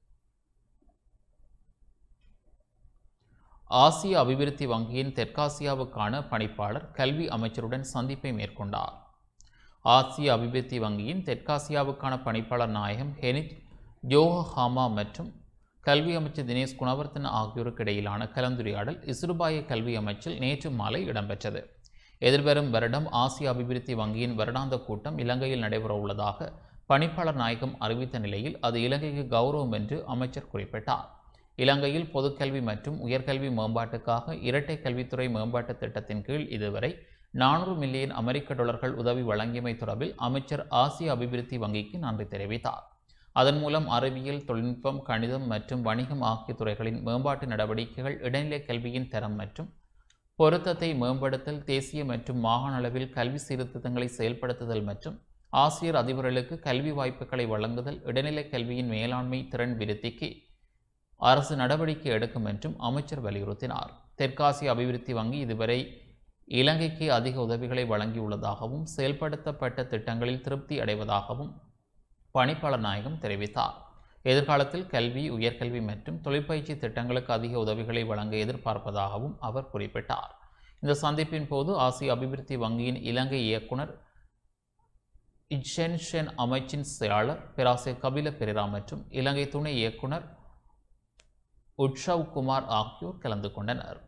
ஆசிய அபிவிருத்தி வங்கியின் தெற்காசியாவுக்கான பணிப்பாளர் கல்வி அமைச்சருடன் சந்திப்பை மேற்கொண்டார் ஆசிய அபிவிருத்தி வங்கியின் தெற்காசியாவுக்கான பணிப்பாளர் நாயகம் ஹெனித் ஜோஹாமா மற்றும் கல்வி அமைச்சர் தினேஷ் குணவர்த்தன ஆகியோருக்கு இடையிலான கலந்துரையாடல் இசுருபாய கல்வி அமைச்சில் நேற்று மாலை இடம்பெற்றது எதிர்வரும் வருடம் ஆசிய அபிவிருத்தி வங்கியின் வருடாந்த கூட்டம் இலங்கையில் நடைபெற உள்ளதாக பணிப்பாளர் நாயகம் அறிவித்த நிலையில் அது இலங்கைக்கு கௌரவம் என்று அமைச்சர் குறிப்பிட்டார் இலங்கையில் பொதுக்கல்வி மற்றும் உயர்கல்வி மேம்பாட்டுக்காக இரட்டை கல்வித்துறை மேம்பாட்டு திட்டத்தின் கீழ் இதுவரை நானூறு மில்லியன் அமெரிக்க டாலர்கள் உதவி வழங்கியமை தொடர்பில் அமைச்சர் ஆசிய அபிவிருத்தி வங்கிக்கு நன்றி தெரிவித்தார் அதன் மூலம் அறிவியல் தொழில்நுட்பம் கணிதம் மற்றும் வணிகம் ஆகிய துறைகளின் மேம்பாட்டு நடவடிக்கைகள் இடைநிலை கல்வியின் தரம் மற்றும் பொருத்தத்தை மேம்படுத்தல் தேசிய மற்றும் மாகாண அளவில் கல்வி சீர்திருத்தங்களை செயல்படுத்துதல் மற்றும் ஆசிரியர் அதிபர்களுக்கு கல்வி வாய்ப்புகளை வழங்குதல் இடைநிலை கல்வியின் மேலாண்மை திறன் விருத்திக்கு அரசு நடவடிக்கை எடுக்கும் என்றும் அமைச்சர் வலியுறுத்தினார் தெற்காசிய அபிவிருத்தி வங்கி இதுவரை இலங்கைக்கு அதிக உதவிகளை வழங்கியுள்ளதாகவும் செயல்படுத்தப்பட்ட திட்டங்களில் திருப்தி அடைவதாகவும் பணிப்பாளர் நாயகம் தெரிவித்தார் எதிர்காலத்தில் கல்வி உயர்கல்வி மற்றும் தொழிற்பயிற்சி திட்டங்களுக்கு அதிக உதவிகளை வழங்க எதிர்பார்ப்பதாகவும் அவர் குறிப்பிட்டார் இந்த சந்திப்பின் போது ஆசிய அபிவிருத்தி வங்கியின் இலங்கை இயக்குனர் இச்சென்ஷென் அமைச்சின் செயலாளர் பேராசிரியர் கபில பெரிரா மற்றும் இலங்கை துணை இயக்குனர் உட்சவ் குமார் ஆகியோர் கலந்து கொண்டனர்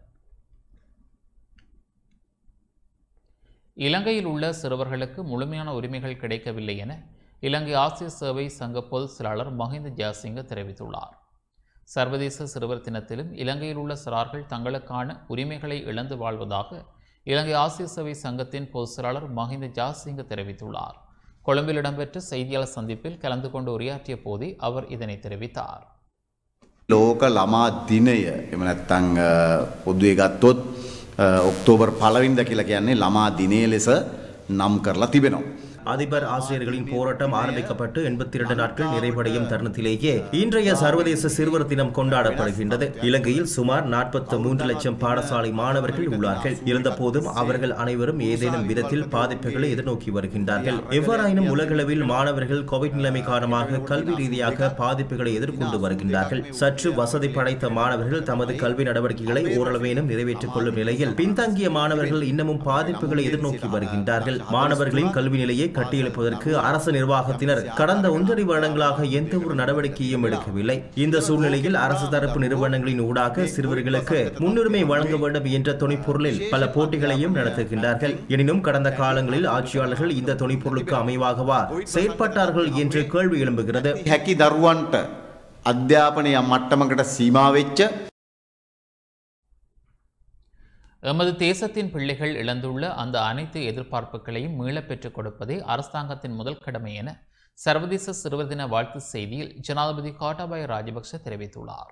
இலங்கையில் உள்ள சிறுவர்களுக்கு முழுமையான உரிமைகள் கிடைக்கவில்லை என இலங்கை ஆசிய சேவை சங்க பொதுச் செயலாளர் மஹிந்த ஜாசிங்க தெரிவித்துள்ளார் சர்வதேச சிறுவர் தினத்திலும் இலங்கையில் உள்ள சிறார்கள் தங்களுக்கான உரிமைகளை இழந்து வாழ்வதாக இலங்கை ஆசிய சேவை சங்கத்தின் பொதுச் செயலாளர் மஹிந்த ஜாசிங்க தெரிவித்துள்ளார் கொழும்பில் இடம்பெற்ற செய்தியாளர் சந்திப்பில் கலந்து கொண்டு உரையாற்றிய போதே அவர் இதனை தெரிவித்தார் ලෝක ළමා දිනය එම නැත්තං පොද්දුවේ ගත්තොත් ඔක්තෝබර් පලවින්ද කියලා කියන්නේ ළමා දිනය ලෙස නම් කරලා තිබෙනවා. அதிபர் ஆசிரியர்களின் போராட்டம் ஆரம்பிக்கப்பட்டு எண்பத்தி இரண்டு நாட்கள் நிறைவடையும் தருணத்திலேயே இன்றைய சர்வதேச சிறுவர் தினம் கொண்டாடப்படுகின்றது இலங்கையில் சுமார் நாற்பத்தி மூன்று லட்சம் பாடசாலை மாணவர்கள் உள்ளார்கள் இருந்தபோதும் அவர்கள் அனைவரும் ஏதேனும் விதத்தில் பாதிப்புகளை எதிர்நோக்கி வருகின்றார்கள் எவ்வாறாயினும் உலகளவில் மாணவர்கள் கோவிட் நிலைமை காரணமாக கல்வி ரீதியாக பாதிப்புகளை எதிர்கொண்டு வருகின்றார்கள் சற்று வசதி படைத்த மாணவர்கள் தமது கல்வி நடவடிக்கைகளை ஓரளவேனும் நிறைவேற்றிக் கொள்ளும் நிலையில் பின்தங்கிய மாணவர்கள் இன்னமும் பாதிப்புகளை எதிர்நோக்கி வருகின்றார்கள் மாணவர்களின் கல்வி நிலையை கட்டியெழுப்பதற்கு அரசு நிர்வாகத்தினர் கடந்த ஒன்றரை வருடங்களாக எந்த ஒரு நடவடிக்கையும் எடுக்கவில்லை இந்த சூழ்நிலையில் அரசு தரப்பு நிறுவனங்களின் ஊடாக சிறுவர்களுக்கு முன்னுரிமை வழங்க வேண்டும் என்ற துணைப்பொருளில் பல போட்டிகளையும் நடத்துகின்றார்கள் எனினும் கடந்த காலங்களில் ஆட்சியாளர்கள் இந்த துணைப்பொருளுக்கு அமைவாகவா செயற்பட்டார்கள் என்று கேள்வி எழும்புகிறது හැකි දරුවන්ට අධ්‍යාපනය මට්ටමකට සීමාවෙච්ච எமது தேசத்தின் பிள்ளைகள் இழந்துள்ள அந்த அனைத்து எதிர்பார்ப்புகளையும் மீளப் பெற்றுக் கொடுப்பதே அரசாங்கத்தின் முதல் கடமை என சர்வதேச சிறுவர் தின வாழ்த்து செய்தியில் ஜனாதிபதி கோட்டாபாய ராஜபக்ஷ தெரிவித்துள்ளார்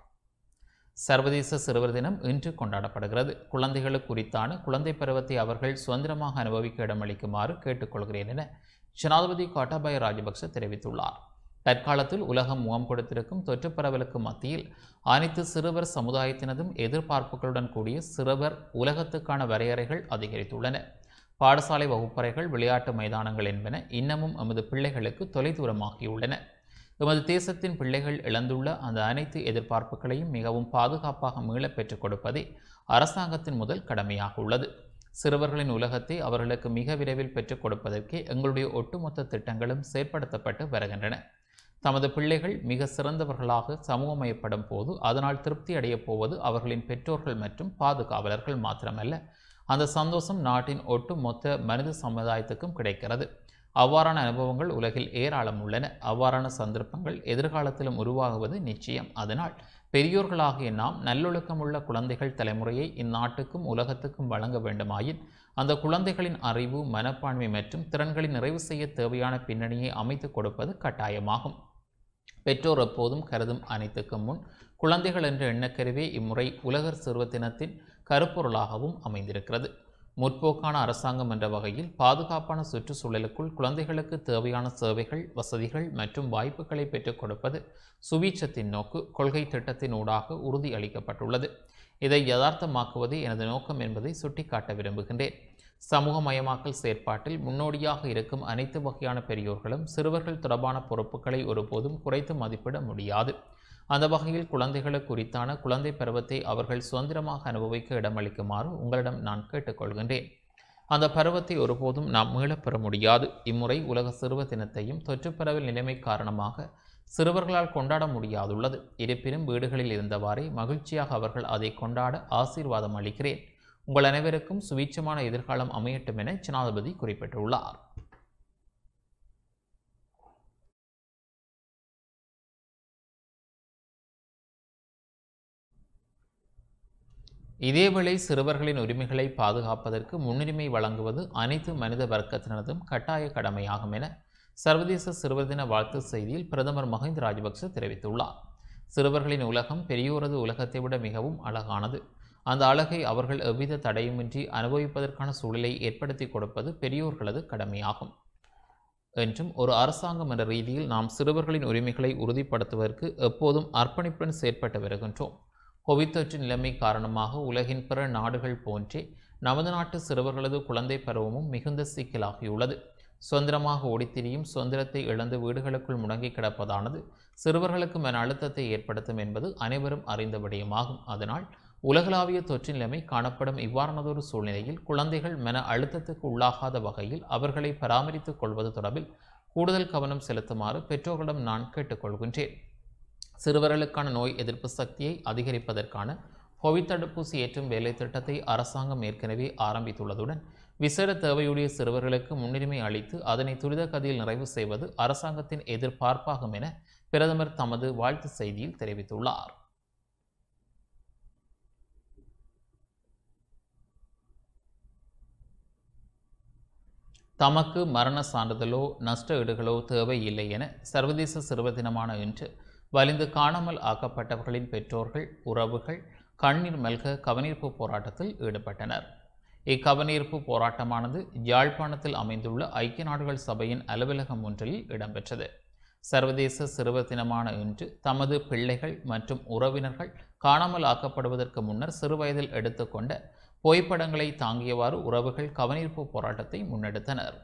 சர்வதேச சிறுவர் தினம் இன்று கொண்டாடப்படுகிறது குழந்தைகளுக்கு குறித்தான குழந்தை பருவத்தை அவர்கள் சுதந்திரமாக அனுபவிக்க இடமளிக்குமாறு கேட்டுக்கொள்கிறேன் என ஜனாதிபதி கோட்டாபாய ராஜபக்ஷ தெரிவித்துள்ளார் தற்காலத்தில் உலகம் முகம் கொடுத்திருக்கும் தொற்று பரவலுக்கு மத்தியில் அனைத்து சிறுவர் சமுதாயத்தினதும் எதிர்பார்ப்புகளுடன் கூடிய சிறுவர் உலகத்துக்கான வரையறைகள் அதிகரித்துள்ளன பாடசாலை வகுப்பறைகள் விளையாட்டு மைதானங்கள் என்பன இன்னமும் எமது பிள்ளைகளுக்கு தொலைதூரமாகியுள்ளன எமது தேசத்தின் பிள்ளைகள் இழந்துள்ள அந்த அனைத்து எதிர்பார்ப்புகளையும் மிகவும் பாதுகாப்பாக மீளப் பெற்றுக் கொடுப்பதே அரசாங்கத்தின் முதல் கடமையாக உள்ளது சிறுவர்களின் உலகத்தை அவர்களுக்கு மிக விரைவில் பெற்றுக் கொடுப்பதற்கே எங்களுடைய ஒட்டுமொத்த திட்டங்களும் செயற்படுத்தப்பட்டு வருகின்றன தமது பிள்ளைகள் மிக சிறந்தவர்களாக சமூகமயப்படும் போது அதனால் திருப்தி அடையப் போவது அவர்களின் பெற்றோர்கள் மற்றும் பாதுகாவலர்கள் மாத்திரமல்ல அந்த சந்தோஷம் நாட்டின் ஒட்டுமொத்த மனித சமுதாயத்துக்கும் கிடைக்கிறது அவ்வாறான அனுபவங்கள் உலகில் ஏராளம் உள்ளன அவ்வாறான சந்தர்ப்பங்கள் எதிர்காலத்திலும் உருவாகுவது நிச்சயம் அதனால் பெரியோர்களாகிய நாம் நல்லொழுக்கமுள்ள குழந்தைகள் தலைமுறையை இந்நாட்டுக்கும் உலகத்துக்கும் வழங்க வேண்டுமாயின் அந்த குழந்தைகளின் அறிவு மனப்பான்மை மற்றும் திறன்களை நிறைவு செய்ய தேவையான பின்னணியை அமைத்துக் கொடுப்பது கட்டாயமாகும் பெற்றோர் எப்போதும் கருதும் அனைத்துக்கும் முன் குழந்தைகள் என்ற எண்ணக்கருவே இம்முறை உலகர் சிறுவ தினத்தின் கருப்பொருளாகவும் அமைந்திருக்கிறது முற்போக்கான அரசாங்கம் என்ற வகையில் பாதுகாப்பான சுற்றுச்சூழலுக்குள் குழந்தைகளுக்கு தேவையான சேவைகள் வசதிகள் மற்றும் வாய்ப்புகளை பெற்றுக் கொடுப்பது சுபீட்சத்தின் நோக்கு கொள்கை திட்டத்தின் ஊடாக உறுதி அளிக்கப்பட்டுள்ளது இதை யதார்த்தமாக்குவதே எனது நோக்கம் என்பதை சுட்டிக்காட்ட விரும்புகின்றேன் சமூகமயமாக்கல் செயற்பாட்டில் முன்னோடியாக இருக்கும் அனைத்து வகையான பெரியோர்களும் சிறுவர்கள் தொடர்பான பொறுப்புகளை ஒருபோதும் குறைத்து மதிப்பிட முடியாது அந்த வகையில் குழந்தைகளுக்கு குறித்தான குழந்தை பருவத்தை அவர்கள் சுதந்திரமாக அனுபவிக்க இடமளிக்குமாறு உங்களிடம் நான் கேட்டுக்கொள்கின்றேன் அந்த பருவத்தை ஒருபோதும் நாம் மீளப் பெற முடியாது இம்முறை உலக சிறுவ தினத்தையும் தொற்றுப்பரவல் நிலைமை காரணமாக சிறுவர்களால் கொண்டாட முடியாதுள்ளது இருப்பினும் வீடுகளில் இருந்தவாறே மகிழ்ச்சியாக அவர்கள் அதை கொண்டாட ஆசீர்வாதம் அளிக்கிறேன் உங்கள் அனைவருக்கும் சுவீட்சமான எதிர்காலம் அமையட்டும் என ஜனாதிபதி குறிப்பிட்டுள்ளார் இதேவேளை சிறுவர்களின் உரிமைகளை பாதுகாப்பதற்கு முன்னுரிமை வழங்குவது அனைத்து மனித வர்க்கத்தினதும் கட்டாய கடமையாகும் என சர்வதேச சிறுவர் தின வாழ்த்து செய்தியில் பிரதமர் மஹிந்த ராஜபக்ச தெரிவித்துள்ளார் சிறுவர்களின் உலகம் பெரியோரது உலகத்தை விட மிகவும் அழகானது அந்த அழகை அவர்கள் எவ்வித தடையுமின்றி அனுபவிப்பதற்கான சூழலை ஏற்படுத்தி கொடுப்பது பெரியோர்களது கடமையாகும் என்றும் ஒரு அரசாங்கம் என்ற ரீதியில் நாம் சிறுவர்களின் உரிமைகளை உறுதிப்படுத்துவதற்கு எப்போதும் அர்ப்பணிப்புடன் செயற்பட்டு வருகின்றோம் கோவிட் தொற்று நிலைமை காரணமாக உலகின் பிற நாடுகள் போன்றே நமது நாட்டு சிறுவர்களது குழந்தை பருவமும் மிகுந்த சிக்கலாகியுள்ளது சுதந்திரமாக ஓடித்திரியும் சுதந்திரத்தை இழந்து வீடுகளுக்குள் முடங்கி கிடப்பதானது சிறுவர்களுக்கு மன அழுத்தத்தை ஏற்படுத்தும் என்பது அனைவரும் அறிந்த விடயமாகும் அதனால் உலகளாவிய தொற்று நிலைமை காணப்படும் இவ்வாறானதொரு சூழ்நிலையில் குழந்தைகள் மன அழுத்தத்துக்கு உள்ளாகாத வகையில் அவர்களை பராமரித்துக் கொள்வது தொடர்பில் கூடுதல் கவனம் செலுத்துமாறு பெற்றோர்களிடம் நான் கேட்டுக்கொள்கின்றேன் சிறுவர்களுக்கான நோய் எதிர்ப்பு சக்தியை அதிகரிப்பதற்கான கோவிட் தடுப்பூசி ஏற்றும் வேலை திட்டத்தை அரசாங்கம் ஏற்கனவே ஆரம்பித்துள்ளதுடன் விசேட தேவையுடைய சிறுவர்களுக்கு முன்னுரிமை அளித்து அதனை துரித கதியில் நிறைவு செய்வது அரசாங்கத்தின் எதிர்பார்ப்பாகும் என பிரதமர் தமது வாழ்த்து செய்தியில் தெரிவித்துள்ளார் தமக்கு மரண சான்றிதழோ நஷ்ட ஈடுகளோ தேவையில்லை என சர்வதேச சிறுவர் தினமான இன்று வலிந்து காணாமல் ஆக்கப்பட்டவர்களின் பெற்றோர்கள் உறவுகள் கண்ணீர் மல்க கவனீர்ப்பு போராட்டத்தில் ஈடுபட்டனர் இக்கவனீர்ப்பு போராட்டமானது யாழ்ப்பாணத்தில் அமைந்துள்ள ஐக்கிய நாடுகள் சபையின் அலுவலகம் ஒன்றில் இடம்பெற்றது சர்வதேச சிறுவர் தினமான இன்று தமது பிள்ளைகள் மற்றும் உறவினர்கள் காணாமல் ஆக்கப்படுவதற்கு முன்னர் சிறுவயதில் எடுத்துக்கொண்ட புகைப்படங்களை தாங்கியவாறு உறவுகள் கவனீர்ப்பு போராட்டத்தை முன்னெடுத்தனர்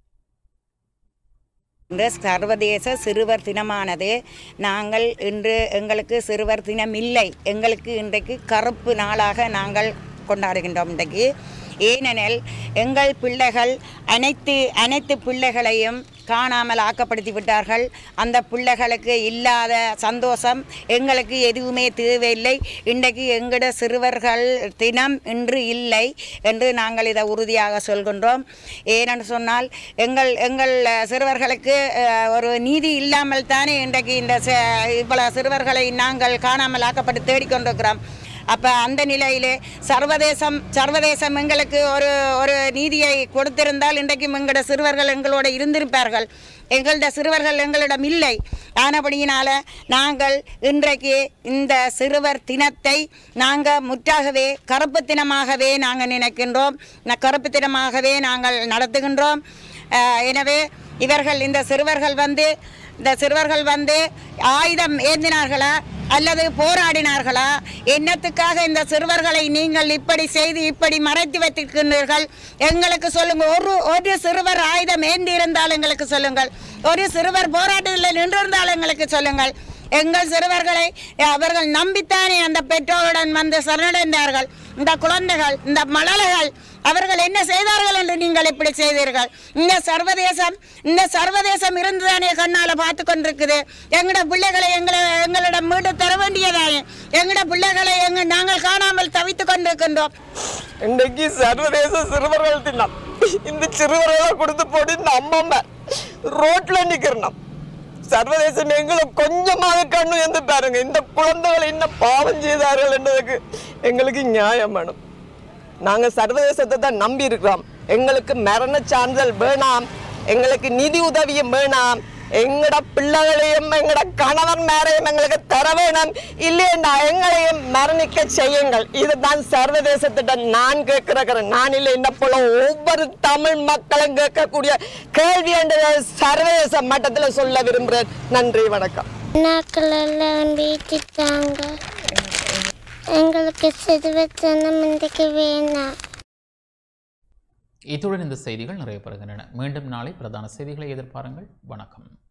இந்த சர்வதேச சிறுவர் தினமானது நாங்கள் இன்று எங்களுக்கு சிறுவர் தினம் இல்லை எங்களுக்கு இன்றைக்கு கருப்பு நாளாக நாங்கள் கொண்டாடுகின்றோம் இன்றைக்கு ஏனெனில் எங்கள் பிள்ளைகள் அனைத்து அனைத்து பிள்ளைகளையும் காணாமல் ஆக்கப்படுத்தி விட்டார்கள் அந்த பிள்ளைகளுக்கு இல்லாத சந்தோஷம் எங்களுக்கு எதுவுமே தேவையில்லை இன்றைக்கு எங்களோட சிறுவர்கள் தினம் இன்று இல்லை என்று நாங்கள் இதை உறுதியாக சொல்கின்றோம் ஏனென்று சொன்னால் எங்கள் எங்கள் சிறுவர்களுக்கு அஹ், ஒரு நீதி இல்லாமல் தானே இன்றைக்கு இந்த ச- இவ்வளவு சிறுவர்களை நாங்கள் காணாமல் ஆக்கப்பட்டு தேடிக்கொண்டிருக்கிறோம் அப்போ அந்த நிலையிலே சர்வதேசம் சர்வதேசம் எங்களுக்கு ஒரு ஒரு நீதியை கொடுத்திருந்தால் இன்றைக்கும் எங்களோட சிறுவர்கள் எங்களோட இருந்திருப்பார்கள் எங்களோட சிறுவர்கள் எங்களிடம் இல்லை ஆனபடியினால நாங்கள் இன்றைக்கு இந்த சிறுவர் தினத்தை நாங்கள் முற்றாகவே கருப்பு தினமாகவே நாங்கள் நினைக்கின்றோம் ந- கருப்பு தினமாகவே நாங்கள் நடத்துகின்றோம் அஹ், எனவே இவர்கள் இந்த சிறுவர்கள் வந்து இந்த சிறுவர்கள் வந்து ஆயுதம் ஏந்தினார்களா அல்லது போராடினார்களா என்னத்துக்காக இந்த சிறுவர்களை நீங்கள் இப்படி செய்து இப்படி மறைத்து வைத்திருக்கின்றீர்கள் எங்களுக்கு சொல்லுங்க ஒரு ஒரு சிறுவர் ஆயுதம் ஏந்தி இருந்தால் எங்களுக்கு சொல்லுங்கள் ஒரு சிறுவர் போராட்டத்தில் நின்றிருந்தால் எங்களுக்கு சொல்லுங்கள் எங்கள் சிறுவர்களை அவர்கள் நம்பித்தானே அந்த பெற்றோருடன் வந்து சரணடைந்தார்கள் இந்த குழந்தைகள் இந்த மழலைகள் அவர்கள் என்ன செய்தார்கள் என்று நீங்கள் இப்படி செய்தீர்கள் இந்த சர்வதேசம் இந்த சர்வதேசம் இருந்துதானே கண்ணால பார்த்து கொண்டிருக்குது எங்களோட பிள்ளைகளை எங்களை எங்களிடம் மீட்டு தர வேண்டியதானே எங்களோட பிள்ளைகளை எங்க நாங்கள் காணாமல் தவித்துக் கொண்டிருக்கின்றோம் இன்றைக்கு சர்வதேச சிறுவர்கள் தினம் இந்த சிறுவர்களை கொடுத்து போட்டு இந்த அம்மம்மா ரோட்ல நிக்கிறோம் சர்வதேசம் எங்களை கொஞ்சமாக கண்ணு என்று பாருங்க இந்த குழந்தைகள் என்ன பாவம் செய்தார்கள் என்றதுக்கு எங்களுக்கு நியாயம் வேணும் நாங்க சர்வதேசத்தை தான் நம்பி இருக்கிறோம் எங்களுக்கு மரண சான்றிதழ் வேணாம் எங்களுக்கு நிதி உதவியும் வேணாம் எங்கட பிள்ளைகளையும் எங்கட கணவன் மேரையும் எங்களுக்கு தர வேணும் இல்லையா எங்களையும் மரணிக்க செய்யுங்கள் இதுதான் சர்வதேசத்திட்ட நான் கேட்கிறேன் நான் இல்லை என்ன போல ஒவ்வொரு தமிழ் மக்களும் கேட்கக்கூடிய கேள்வி என்ற சர்வதேச மட்டத்தில் சொல்ல விரும்புகிறேன் நன்றி வணக்கம் நாக்கள் எல்லாம் வீட்டிட்டாங்க எங்களுக்கு சிறுவத்தனம் இன்றைக்கு வேணாம் இத்துடன் இந்த செய்திகள் நிறைவு பெறுகின்றன மீண்டும் நாளை பிரதான செய்திகளை எதிர்பாருங்கள் வணக்கம்